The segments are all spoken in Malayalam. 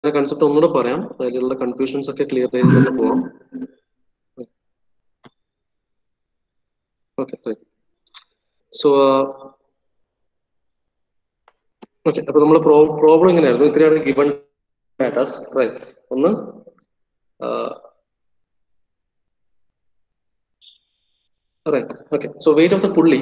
കൺസെപ്റ്റ് ഒന്നുകൂടെ പറയാം അതിലുള്ള കൺഫ്യൂഷൻസ് ഒക്കെ ക്ലിയർ ചെയ്ത് തന്നെ പോവാം ഓക്കെ സോ ഓക്കെ അപ്പൊ നമ്മൾ പ്രോബ്ലം എങ്ങനെയായിരുന്നു ഇത്രയാണ് ഗിവൺ ഡാറ്റാസ് റൈറ്റ് ഒന്ന് right okay so weight of the pulley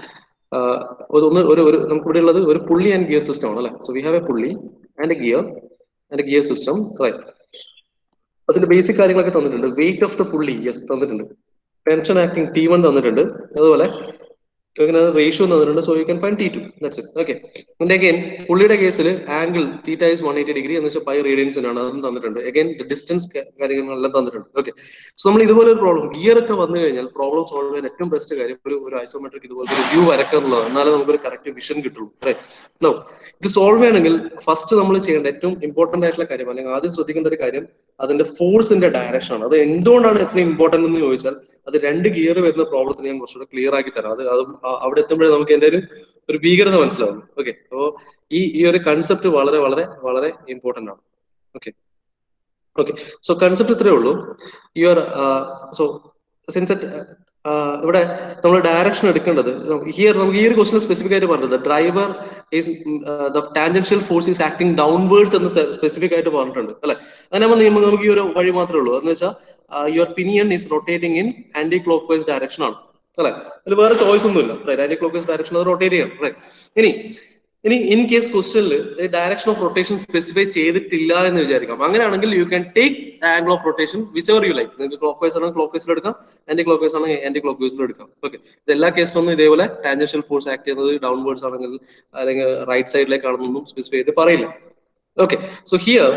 ഒന്ന് ഒരു ഒരു നമുക്ക് ഇവിടെ ഉള്ളത് ഒരു പുള്ളി ആൻഡ് ഗിയർ സിസ്റ്റം ആണ് അല്ലെ so we have a pulley and a gear and gear system right അതിന്റെ ബേസിക് കാര്യങ്ങളൊക്കെ തന്നിട്ടുണ്ട് weight of the pulley yes തന്നിട്ടുണ്ട് ടെൻഷൻ ആക്ടിങ് ടി വൺ തന്നിട്ടുണ്ട് അതുപോലെ ഇങ്ങനെ റേഷ്യോ തന്നിട്ടുണ്ട് so you can find T two that's it okay പിന്നെ അഗൈൻ പുള്ളിയുടെ കേസിൽ angle theta is one eighty degree എന്ന് വെച്ചാൽ പൈ റേഡിയൻസിനാണ് അതും തന്നിട്ടുണ്ട് അഗൈൻ ഡിസ്റ്റൻസ് കാര്യങ്ങളെല്ലാം തന്നിട്ടുണ്ട് ഓക്കെ സോ നമ്മൾ ഇതുപോലെ ഒരു പ്രോബ്ലം ഗിയർ ഒക്കെ വന്നു കഴിഞ്ഞാൽ പ്രോബ്ലം സോൾവ് ചെയ്യാൻ ഏറ്റവും ബെസ്റ്റ് കാര്യം ഒരു ഒരു ഐസോമെട്രിക് ഇതുപോലത്തെ ഒരു വ്യൂ വരക്കുക എന്നുള്ളതാണ് എന്നാലേ നമുക്കൊരു കറക്റ്റ് വിഷൻ കിട്ടുള്ളൂ നോ ഇത് സോൾവ് ചെയ്യണമെങ്കിൽ ഫസ്റ്റ് നമ്മൾ ചെയ്യേണ്ട ഏറ്റവും ഇമ്പോർട്ടന്റ് ആയിട്ടുള്ള കാര്യം അല്ലെങ്കിൽ ആദ്യം ശ്രദ്ധിക്കേണ്ട ഒരു കാര്യം അതിന്റെ ഫോഴ്സിന്റെ ഡയറക്ഷൻ ആണ് അത് എന്തുകൊണ്ടാണ് എത്ര ഇമ്പോർട്ടന്റ് എന്ന് ചോദിച്ചാൽ അത് രണ്ട് ഗിയർ വരുന്ന പ്രോബ്ലത്തിന് ഞാൻ കുറച്ചുകൂടെ ക്ലിയർ ആക്കി തരാം അത് അത് അവിടെ എത്തുമ്പോഴേ നമുക്ക് എന്റെ ഒരു ഒരു ഭീകരത മനസ്സിലാവും ഓക്കെ അപ്പോ ഈ ഈ ഒരു കൺസെപ്റ്റ് വളരെ വളരെ വളരെ ഇമ്പോർട്ടന്റ് ആണ് ഓക്കെ ഓക്കെ സോ കൺസെപ്റ്റ് ഇത്രേ ഉള്ളൂ യുവർ സോ സിൻസ് ഇവിടെ നമ്മൾ ഡയറക്ഷൻ എടുക്കേണ്ടത് ഹിയർ നമുക്ക് ഈ ഒരു ക്വസ്റ്റിന് സ്പെസിഫിക് ആയിട്ട് പറഞ്ഞത് driver is the tangential force is acting downwards എന്ന് സ്പെസിഫിക് ആയിട്ട് പറഞ്ഞിട്ടുണ്ട് അല്ലെ അങ്ങനെ നിയമം നമുക്ക് ഈ ഒരു വഴി മാത്രമേ ഉള്ളൂ എന്ന് വെച്ചാൽ your pinion is rotating in anti clock vice direction ആണ് അല്ലെ അതിൽ വേറെ ചോയ്സ് ഒന്നും ഇല്ല right clock vice direction അത് റൊട്ടേറ്റ് ചെയ്യണം റൈറ്റ് ഇനി ഇനി ഇൻ കേസ് ക്വസ്റ്റനിൽ ഡയറക്ഷൻ ഓഫ് റൊട്ടേഷൻ സ്പെസിഫൈ ചെയ്തിട്ടില്ല എന്ന് വിചാരിക്കാം അങ്ങനെയാണെങ്കിൽ you can take angle of rotation whichever you like നിങ്ങൾക്ക് ക്ലോക്ക് വൈസ് ആണെങ്കിൽ ക്ലോക്ക് വൈസിൽ എടുക്കാം ആന്റി ക്ലോക്ക് വൈസ് ആണെങ്കിൽ ആന്റി ക്ലോക്ക് വൈസിൽ എടുക്കാം ഓക്കെ ഇത് എല്ലാ കേസിലൊന്നും ഇതേപോലെ ടാൻജൻഷ്യൽ ഫോഴ്സ് ആക്ട് ചെയ്യുന്നത് ഡൗൺവേർഡ്സ് ആണെങ്കിൽ അല്ലെങ്കിൽ റൈറ്റ് സൈഡിലേക്കാണെന്നൊന്നും സ്പെസിഫൈ ചെയ്ത് പറയില്ല ഓക്കെ സോ ഹിയർ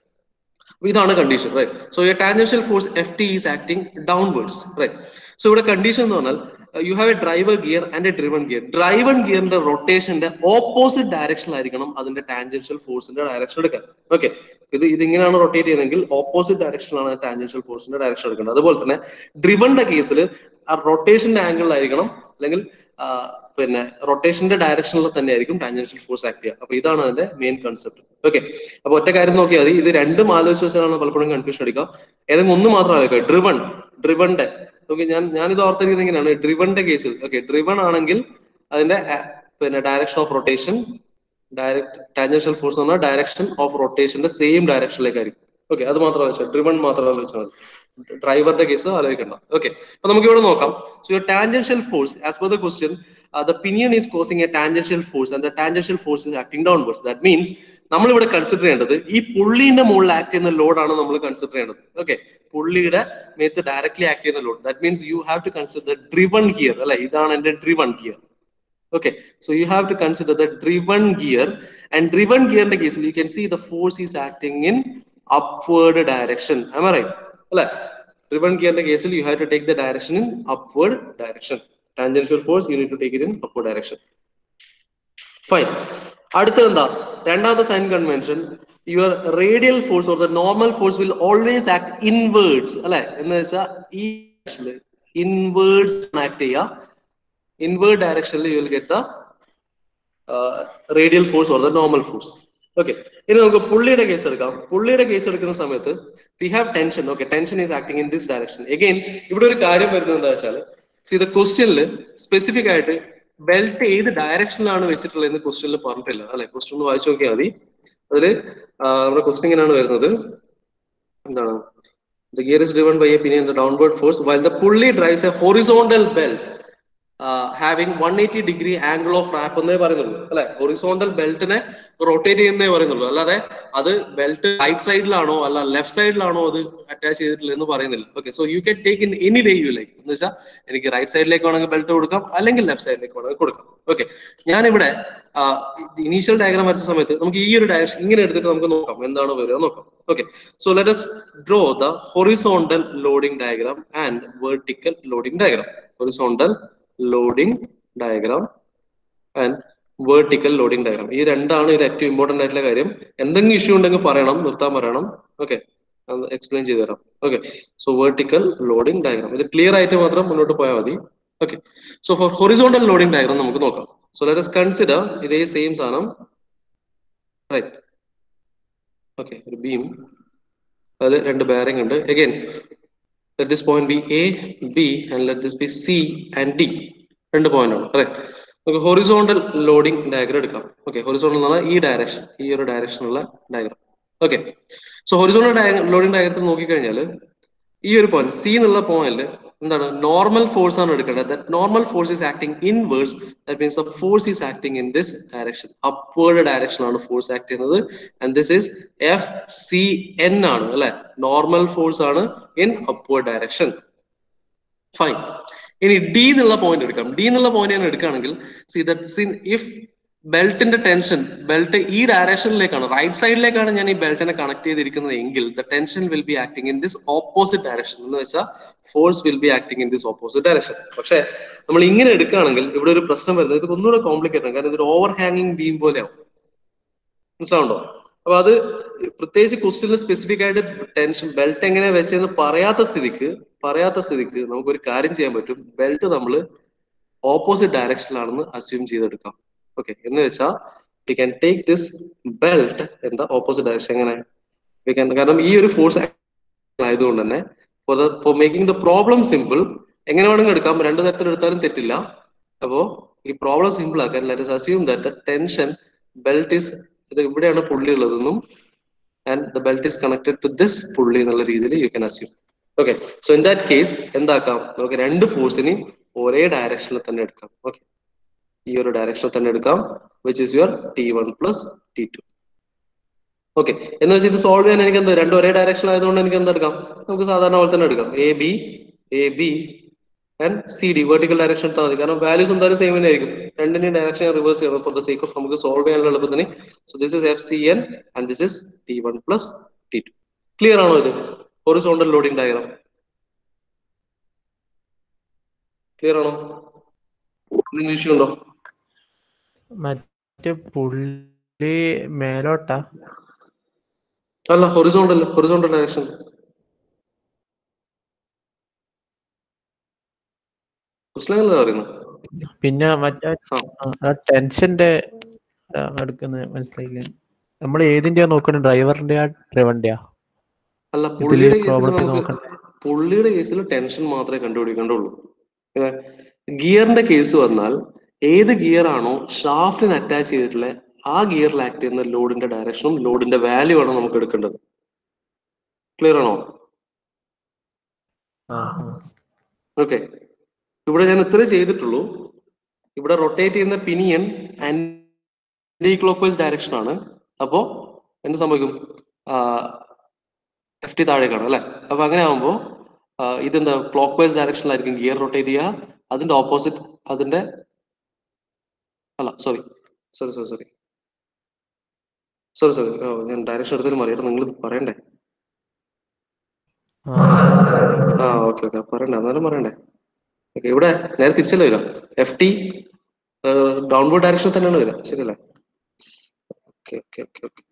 ഇതാണ് condition right so your tangential force F T is acting downwards right so ഇവിടെ കണ്ടീഷൻ എന്ന് പറഞ്ഞാൽ you have a driver gear and a driven gear driven ഗിയറിന്റെ റൊട്ടേഷന്റെ ഓപ്പോസിറ്റ് ഡയറക്ഷനിലായിരിക്കണം അതിന്റെ ടാൻജൻഷ്യൽ ഫോഴ്സിന്റെ ഡയറക്ഷൻ എടുക്കാൻ ഓക്കെ ഇത് ഇതിങ്ങനെയാണ് റൊട്ടേറ്റ് ചെയ്യുന്നതെങ്കിൽ ഓപ്പോസിറ്റ് ഡയറക്ഷനിലാണ് ടാൻജൻഷ്യൽ ഫോഴ്സിന്റെ ഡയറക്ഷൻ എടുക്കേണ്ടത് അതുപോലെ തന്നെ ഡ്രിവന്റെ കേസിൽ ആ റൊട്ടേഷന്റെ ആംഗിളിലായിരിക്കണം അല്ലെങ്കിൽ പിന്നെ റൊട്ടേഷന്റെ ഡയറക്ഷനിൽ തന്നെ ആയിരിക്കും ടാൻജൻഷ്യൽ ഫോഴ്സ് ആക്ട് ചെയ്യുക അപ്പൊ ഇതാണ് അതിന്റെ മെയിൻ കൺസെപ്റ്റ് ഓക്കെ അപ്പൊ ഒറ്റ കാര്യം നോക്കിയാൽ മതി ഇത് രണ്ടും ആലോചിച്ച് വെച്ചാലാണ് പലപ്പോഴും കൺഫ്യൂഷൻ അടിക്കുക ഏതെങ്കിലും ഒന്ന് മാത്രം ആലോചിക്കുക ഡ്രിവൺ ഡ്രിവന്റെ ഓക്കെ ഞാൻ ഞാനിത് ഓർത്തിരിക്കുന്നത് എങ്ങനെയാണ് ഡ്രിവന്റെ കേസിൽ ഓക്കെ ഡ്രിവൺ ആണെങ്കിൽ അതിന്റെ പിന്നെ direction of rotation direct tangential force എന്ന് പറഞ്ഞാൽ ഡയറക്ഷൻ ഓഫ് റൊട്ടേഷന്റെ സെയിം ഡയറക്ഷനിലേക്കായിരിക്കും ഓക്കെ അത് മാത്രം ആലോചിച്ചാൽ ഡ്രിവൺ മാത്രം ആലോചിച്ചാൽ മതി ഡ്രൈവറുടെ കേസ് ആലോചിക്കണ്ട ഓക്കെ അപ്പൊ നമുക്ക് ഇവിടെ നോക്കാം so your tangential force as per the question the pinion is causing a tangential force and the tangential force is acting downwards that means നമ്മൾ ഇവിടെ കൺസിഡർ ചെയ്യേണ്ടത് ഈ പുള്ളിന്റെ മുകളിൽ ആക്ട് ചെയ്യുന്ന ലോഡാണ് നമ്മൾ കൺസിഡർ ചെയ്യേണ്ടത് ഓക്കെ പുള്ളിയുടെ മേത്ത് ഡയറക്ട്ലി ആക്ട് ചെയ്യുന്ന load that means you have to consider driven gear അല്ലെ ഇതാണ് എന്റെ driven gear okay so you have to consider the driven gear and driven gear in the case you can see the force is acting in upward direction am i right അല്ലെ driven gear in the case you have to take the direction in upward direction tangential force you need to take it in upward direction fine അടുത്തത് എന്താ രണ്ടാമത്തെ sign convention your radial force or the normal force will always act inwards അല്ലെ എന്ന് വെച്ചാൽ ഈ ഇൻവേർഡ്സ് ആക്ട് ചെയ്യുക inward directionally you will get the uh, radial force or the normal force okay ഇനി നമുക്ക് പുള്ളിയുടെ കേസ് എടുക്കാം പുള്ളിയുടെ കേസ് എടുക്കുന്ന സമയത്ത് we have tension okay tension is acting in this direction again ഇവിടെ ഒരു കാര്യം വരുന്നത് എന്താ വെച്ചാൽ സി ദ ക്വസ്റ്റ്യനിൽ സ്പെസിഫിക് ആയിട്ട് ബെൽറ്റ് ഏത് ഡയറക്ഷനിലാണ് വെച്ചിട്ടുള്ളത് എന്ന് ക്വസ്റ്റ്യനിൽ പറഞ്ഞിട്ടില്ല അല്ലെ ക്വസ്റ്റ്യൻ ഒന്ന് വായിച്ചു നോക്കിയാൽ മതി അതിൽ നമ്മുടെ ക്വസ്റ്റ്യൻ ഇങ്ങനെയാണ് വരുന്നത് എന്താണ് The gear is driven by a pinion the downward force while the pulley drives a horizontal belt having one eighty degree angle of wrap എന്നേ പറയുന്നുള്ളൂ അല്ലെ ഹൊറിസോണ്ടൽ ബെൽറ്റിനെ റൊട്ടേറ്റ് ചെയ്യുന്നേ പറയുന്നുള്ളൂ അല്ലാതെ അത് ബെൽറ്റ് റൈറ്റ് സൈഡിലാണോ അല്ല ലെഫ്റ്റ് സൈഡിലാണോ അത് അറ്റാച്ച് ചെയ്തിട്ടില്ല എന്ന് പറയുന്നില്ല okay so you can take in any way you like എന്ന് വെച്ചാൽ എനിക്ക് റൈറ്റ് സൈഡിലേക്ക് വേണമെങ്കിൽ ബെൽറ്റ് കൊടുക്കാം അല്ലെങ്കിൽ ലെഫ്റ്റ് സൈഡിലേക്ക് വേണമെങ്കിൽ കൊടുക്കാം ഓക്കെ ഞാനിവിടെ ഇനീഷ്യൽ ഡയഗ്രാം വരച്ച സമയത്ത് നമുക്ക് ഈ ഒരു ഡയറക്ഷൻ ഇങ്ങനെ എടുത്തിട്ട് നമുക്ക് നോക്കാം എന്താണ് വരിക നോക്കാം okay so let us draw the horizontal loading diagram and vertical loading diagram horizontal loading diagram and vertical loading diagram ഈ രണ്ടാണ് ഇതിൽ ഏറ്റവും ഇമ്പോർട്ടന്റ് ആയിട്ടുള്ള കാര്യം എന്തെങ്കിലും ഇഷ്യൂ ഉണ്ടെങ്കിൽ പറയണം നിർത്താൻ പറയണം ഓക്കെ എക്സ്പ്ലെയിൻ ചെയ്തു തരാം okay so vertical loading diagram ഇത് ക്ലിയർ ആയിട്ട് മാത്രം മുന്നോട്ട് പോയാൽ മതി okay so for horizontal loading diagram നമുക്ക് നോക്കാം സോ ലെറ്റ് കൺസിഡർ ഇതേ സെയിം സാധനം റൈറ്റ് ഓക്കെ ഒരു ബീം അതിൽ രണ്ട് ബെയറിംഗ് ഉണ്ട് again let this point B A B and let this B C and D രണ്ട് പോയിന്റ് ആണ് അതെ നമുക്ക് ഹൊറിസോണ്ടൽ ലോഡിംഗ് ഡയഗ്രം എടുക്കാം ഓക്കെ ഹൊറിസോണ്ടൽ എന്ന് പറഞ്ഞാൽ ഈ ഡയറക്ഷൻ ഈ ഒരു ഡയറക്ഷനുള്ള diagram okay so horizontal loading ഡയഗ്രത്തിൽ നോക്കിക്കഴിഞ്ഞാൽ ഈ ഒരു പോയിന്റ് സി എന്നുള്ള പോയിന്റ് എന്താണ് നോർമൽ ഫോഴ്സ് ആണ് എടുക്കേണ്ടത് that normal force is acting inverse that means the force is acting in this direction upward direction ആണ് ഫോഴ്സ് ആക്ട് ചെയ്യുന്നത് and this is F C N ആണ് അല്ലെ നോർമൽ ഫോഴ്സ് ആണ് ഇൻ അപ്വേർഡ് ഡയറക്ഷൻ ഫൈൻ ഇനി ഡി എന്നുള്ള പോയിന്റ് എടുക്കാം ഡി എന്നുള്ള പോയിന്റ് ഞാൻ എടുക്കുകയാണെങ്കിൽ സി ദറ്റ് സിൻ ഇഫ് ബെൽറ്റിന്റെ ടെൻഷൻ ബെൽറ്റ് ഈ ഡയറക്ഷനിലേക്കാണ് റൈറ്റ് സൈഡിലേക്കാണ് ഞാൻ ഈ ബെൽറ്റിനെ കണക്ട് ചെയ്തിരിക്കുന്നത് എങ്കിൽ the tension will be acting in this opposite direction എന്ന് വെച്ചാൽ force will be acting in this opposite direction പക്ഷെ നമ്മൾ ഇങ്ങനെ എടുക്കുകയാണെങ്കിൽ ഇവിടെ ഒരു പ്രശ്നം വരുന്നത് ഇത് ഒന്നുകൂടെ കോംപ്ലിക്കേറ്റ് ആണ് കാരണം ഇതൊരു ഓവർ ഹാങ്ങിങ് ബീം പോലെയാവും മനസ്സിലാവുണ്ടോ അപ്പൊ അത് പ്രത്യേകിച്ച് ക്വസ്റ്റ്യനിൽ സ്പെസിഫിക് ആയിട്ട് ടെൻഷൻ ബെൽറ്റ് എങ്ങനെ വെച്ചെന്ന് പറയാത്ത സ്ഥിതിക്ക് പറയാത്ത സ്ഥിതിക്ക് നമുക്ക് ഒരു കാര്യം ചെയ്യാൻ പറ്റും ബെൽറ്റ് നമ്മൾ ഓപ്പോസിറ്റ് ഡയറക്ഷനിലാണെന്ന് അസ്യൂം ചെയ്തെടുക്കാം ഓക്കെ എന്ന് വെച്ചാൽ we can take this belt എന്താ ഓപ്പോസിറ്റ് ഡയറക്ഷൻ എങ്ങനെ വി ക്യാൻ കാരണം ഈ ഒരു ഫോഴ്സ് ആയതുകൊണ്ട് തന്നെ for the for making the problem simple എങ്ങനെ വേണമെങ്കിലും എടുക്കാം രണ്ട് തരത്തിൽ എടുത്താലും തെറ്റില്ല അപ്പോ ഈ പ്രോബ്ലം സിമ്പിൾ ആക്കാൻ let assume that the tension belt is ഇത് ഇവിടെയാണ് പുള്ളി ഉള്ളതെന്നും and the belt is connected to this pulley എന്നുള്ള രീതിയിൽ you can assume okay so in that case എന്താക്കാം നമുക്ക് രണ്ട് ഫോഴ്സിനെയും ഒരേ ഡയറക്ഷനിൽ തന്നെ എടുക്കാം ഓക്കെ ഈ ഒരു ഡയറക്ഷനിൽ തന്നെ എടുക്കാം which is your T one plus T two okay എന്ന് വെച്ചാൽ ഇത് സോൾവ് ചെയ്യാൻ എനിക്ക് എന്താ രണ്ടും ഒരേ ഡയറക്ഷൻ ആയതുകൊണ്ട് എനിക്ക് എന്താ എടുക്കാം നമുക്ക് സാധാരണ പോലെ തന്നെ എടുക്കാം A B A B and C D vertical direction എടുത്താൽ മതി കാരണം വാല്യൂസ് എന്തായാലും സെയിം തന്നെ ആയിരിക്കും രണ്ടിന്റെയും ഡയറക്ഷൻ റിവേഴ്സ് ചെയ്യണം ഫോർ ദ സേക്ക് ഓഫ് നമുക്ക് സോൾവ് ചെയ്യാനുള്ള എളുപ്പത്തിന് so this is F C N and this is T one plus T two clear ആണോ ഇത് ഹൊറിസോണ്ടൽ ലോഡിംഗ് ഡയഗ്രാം ക്ലിയർ ആണോ എന്തെങ്കിലും ഇഷ്യൂ ഉണ്ടോ മറ്റേ പുള്ളി മേലോട്ടാ അല്ല ഹൊറിസോണ്ടൽ ഹൊറിസോണ്ടൽ ഡയറക്ഷൻ മുസ്ലിങ്ങളല്ലേ പറയുന്നത് പിന്നെ മറ്റേ ആ. ആ ടെൻഷന്റെ എടുക്കുന്ന മനസ്സിലായില്ല നമ്മൾ ഏതിന്റെയാ നോക്കണത് ഡ്രൈവറിന്റെയാ ഡ്രൈവറിന്റെയാ അല്ല ഇതില് പുള്ളിയുടെ കേസിൽ പ്രോബ്ലത്തിൽ നമുക്ക് നോക്കണ്ടേ പുള്ളിയുടെ കേസിൽ ടെൻഷൻ മാത്രമേ കണ്ടുപിടിക്കേണ്ടുള്ളൂ ഗിയറിന്റെ കേസ് വന്നാൽ ഏത് ഗിയർ ആണോ ഷാഫ്റ്റിന് അറ്റാച്ച് ചെയ്തിട്ടുള്ള ആ ഗിയറിൽ ആക്ട് ചെയ്യുന്ന ലോഡിന്റെ ഡയറക്ഷനും ലോഡിന്റെ വാല്യൂ ആണ് നമുക്ക് എടുക്കേണ്ടത് ക്ലിയർ ആണോ ആ ഓക്കെ ഇവിടെ ഞാൻ ഇത്രേ ചെയ്തിട്ടുള്ളൂ ഇവിടെ റൊട്ടേറ്റ് ചെയ്യുന്ന pinion clock vice direction ആണ് അപ്പോ എന്ത് സംഭവിക്കും എഫ് ടി താഴേക്കാണ് അല്ലെ അപ്പൊ അങ്ങനെ ആകുമ്പോ ആ, ഇതെന്താ ക്ലോക്ക് വൈസ് ഡയറക്ഷനിലായിരിക്കും ഗിയർ റൊട്ടേറ്റ് ചെയ്യുക അതിന്റെ ഓപ്പോസിറ്റ് അതിന്റെ അല്ല sorry sorry sorry sorry sorry sorry ഞാൻ ഡയറക്ഷൻ എടുത്തതിൽ മറിയിട്ട് നിങ്ങൾ ഇത് പറയണ്ടേ ആ ആ ഓക്കെ ഓക്കെ പറയണ്ടേ എന്നാലും പറയണ്ടേ ഓക്കെ ഇവിടെ നേരെ തിരിച്ചല്ലേ വരാം എഫ് ടി ഡൗൺവേർഡ് ഡയറക്ഷൻ തന്നെയാണ് വരിക ശരിയല്ലേ okay okay okay okay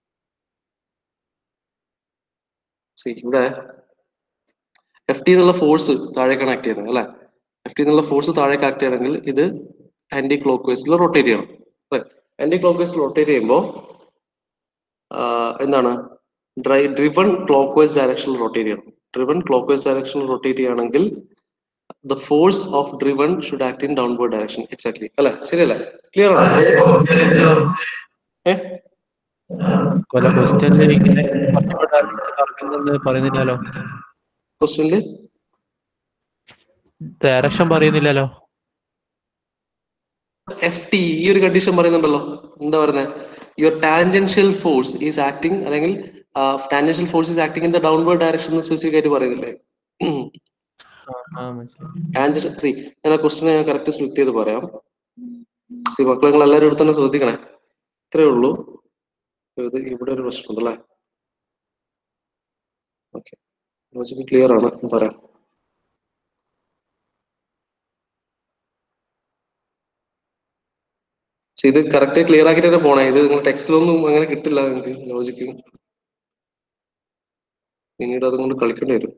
see ഇവിടെ എഫ് ടി എന്നുള്ള ഫോഴ്സ് താഴേക്കാണ് ആക്ട് ചെയ്യുന്നത് അല്ലെ എഫ് ടി എന്നുള്ള ഫോഴ്സ് താഴേക്ക് ആക്ട് ചെയ്യണമെങ്കിൽ ഇത് ആന്റി ക്ലോക്ക് വൈസിൽ റൊട്ടേറ്റ് ചെയ്യണം ആന്റി ക്ലോക്ക് വൈസിൽ റൊട്ടേറ്റ് ചെയ്യുമ്പോൾ എന്താണ് ഡ്രൈ ഡ്രിവൺ ക്ലോക്ക് വൈസ് ഡയറക്ഷനിൽ റൊട്ടേറ്റ് ചെയ്യണം ഡ്രിവൺ ക്ലോക്ക് വൈസ് ഡയറക്ഷനിൽ റൊട്ടേറ്റ് ചെയ്യുകയാണെങ്കിൽ the force of driven should act in downward direction exactly അല്ലെ ശരിയല്ലേ ക്ലിയർ ആണോ ഏഹ് കൊല ക്വസ്റ്റ്യനിൽ ഇങ്ങനെ കറക്റ്റ് പറയുന്നില്ലല്ലോ ക്വസ്റ്റ്യനില് ഡയറക്ഷൻ പറയുന്നില്ലല്ലോ എഫ് ടി ഈ ഒരു കണ്ടീഷൻ പറയുന്നുണ്ടല്ലോ എന്താ പറയുന്നത് your tangential force is acting അല്ലെങ്കിൽ tangential force is acting in the downward direction എന്ന് സ്പെസിഫിക് ആയിട്ട് പറയുന്നില്ലേ ആ, ആ മനസ്സിലായി ടാൻജൻഷ്യൽ സി ഞാൻ ആ ക്വസ്റ്റിനെ ഞാൻ കറക്റ്റ് സ്പ്ലിറ്റ് ചെയ്ത് പറയാം സി മക്കളെ നിങ്ങൾ എല്ലാവരും ഇവിടെ തന്നെ ശ്രദ്ധിക്കണേ ഇത്രേ ഉള്ളൂ ഇത് ഇവിടെ ഒരു പ്രശ്നമുണ്ട് അല്ലേ ഓക്കെ ലോജിക്ക് ക്ലിയർ ആണ് ഞാൻ പറയാം പക്ഷെ ഇത് കറക്റ്റ് ക്ലിയർ ആക്കിട്ട് തന്നെ പോണേ ഇത് നിങ്ങൾ ടെക്സ്റ്റിലൊന്നും അങ്ങനെ കിട്ടില്ല നിങ്ങൾക്ക് ലോജിക്ക് പിന്നീട് അതുകൊണ്ട് കളിക്കേണ്ടി വരും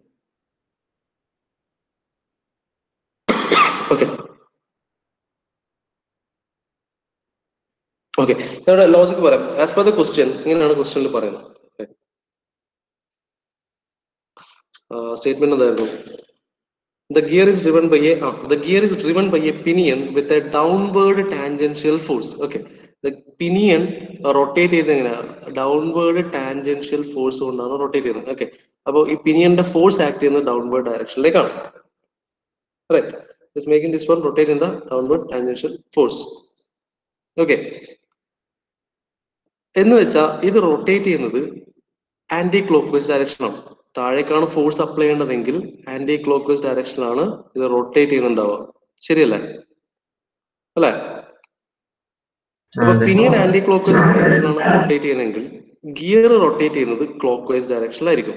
ഓക്കെ ഓക്കെ ഇവിടെ ലോജിക്ക് പറയാം ആസ് പെർ ദ ക്വസ്റ്റ്യൻ ഇങ്ങനെയാണ് ക്വസ്റ്റ്യനിൽ പറയുന്നത് Okay. സ്റ്റേറ്റ്മെന്റ് എന്തായിരുന്നു The gear is driven by a uh, the gear is driven by a pinion with a downward tangential force. Okay. The pinion rotate ചെയ്ത് എങ്ങനെയാണ് ഡൗൺവേർഡ് ടാൻജൻഷ്യൽ ഫോഴ്സ് കൊണ്ടാണ് റൊട്ടേറ്റ് ചെയ്യുന്നത് ഓക്കെ അപ്പോൾ ഈ പിനിയന്റെ ഫോഴ്സ് ആക്ട് ചെയ്യുന്നത് ഡൗൺവേർഡ് ഡയറക്ഷനിലേക്കാണ് right is making this one rotate in the downward tangential force okay എന്ന് വെച്ചാൽ ഇത് റൊട്ടേറ്റ് ചെയ്യുന്നത് ആന്റി ക്ലോക്ക് വൈസ് ഡയറക്ഷനാണ് താഴേക്കാണ് ഫോഴ്സ് അപ്ലൈ ചെയ്യേണ്ടതെങ്കിൽ ആന്റി ക്ലോക്ക് വൈസ് ഡയറക്ഷനിലാണ് ഇത് റൊട്ടേറ്റ് ചെയ്യുന്നുണ്ടാവുക ശരിയല്ലേ അല്ലേ അപ്പൊ അതെ. പിനിയൻ ആന്റി ക്ലോക്ക് വൈസ് ഡയറക്ഷനിലാണ് റൊട്ടേറ്റ് ചെയ്യുന്നതെങ്കിൽ ഗിയർ റൊട്ടേറ്റ് ചെയ്യുന്നത് clockwise ഡയറക്ഷനിലായിരിക്കും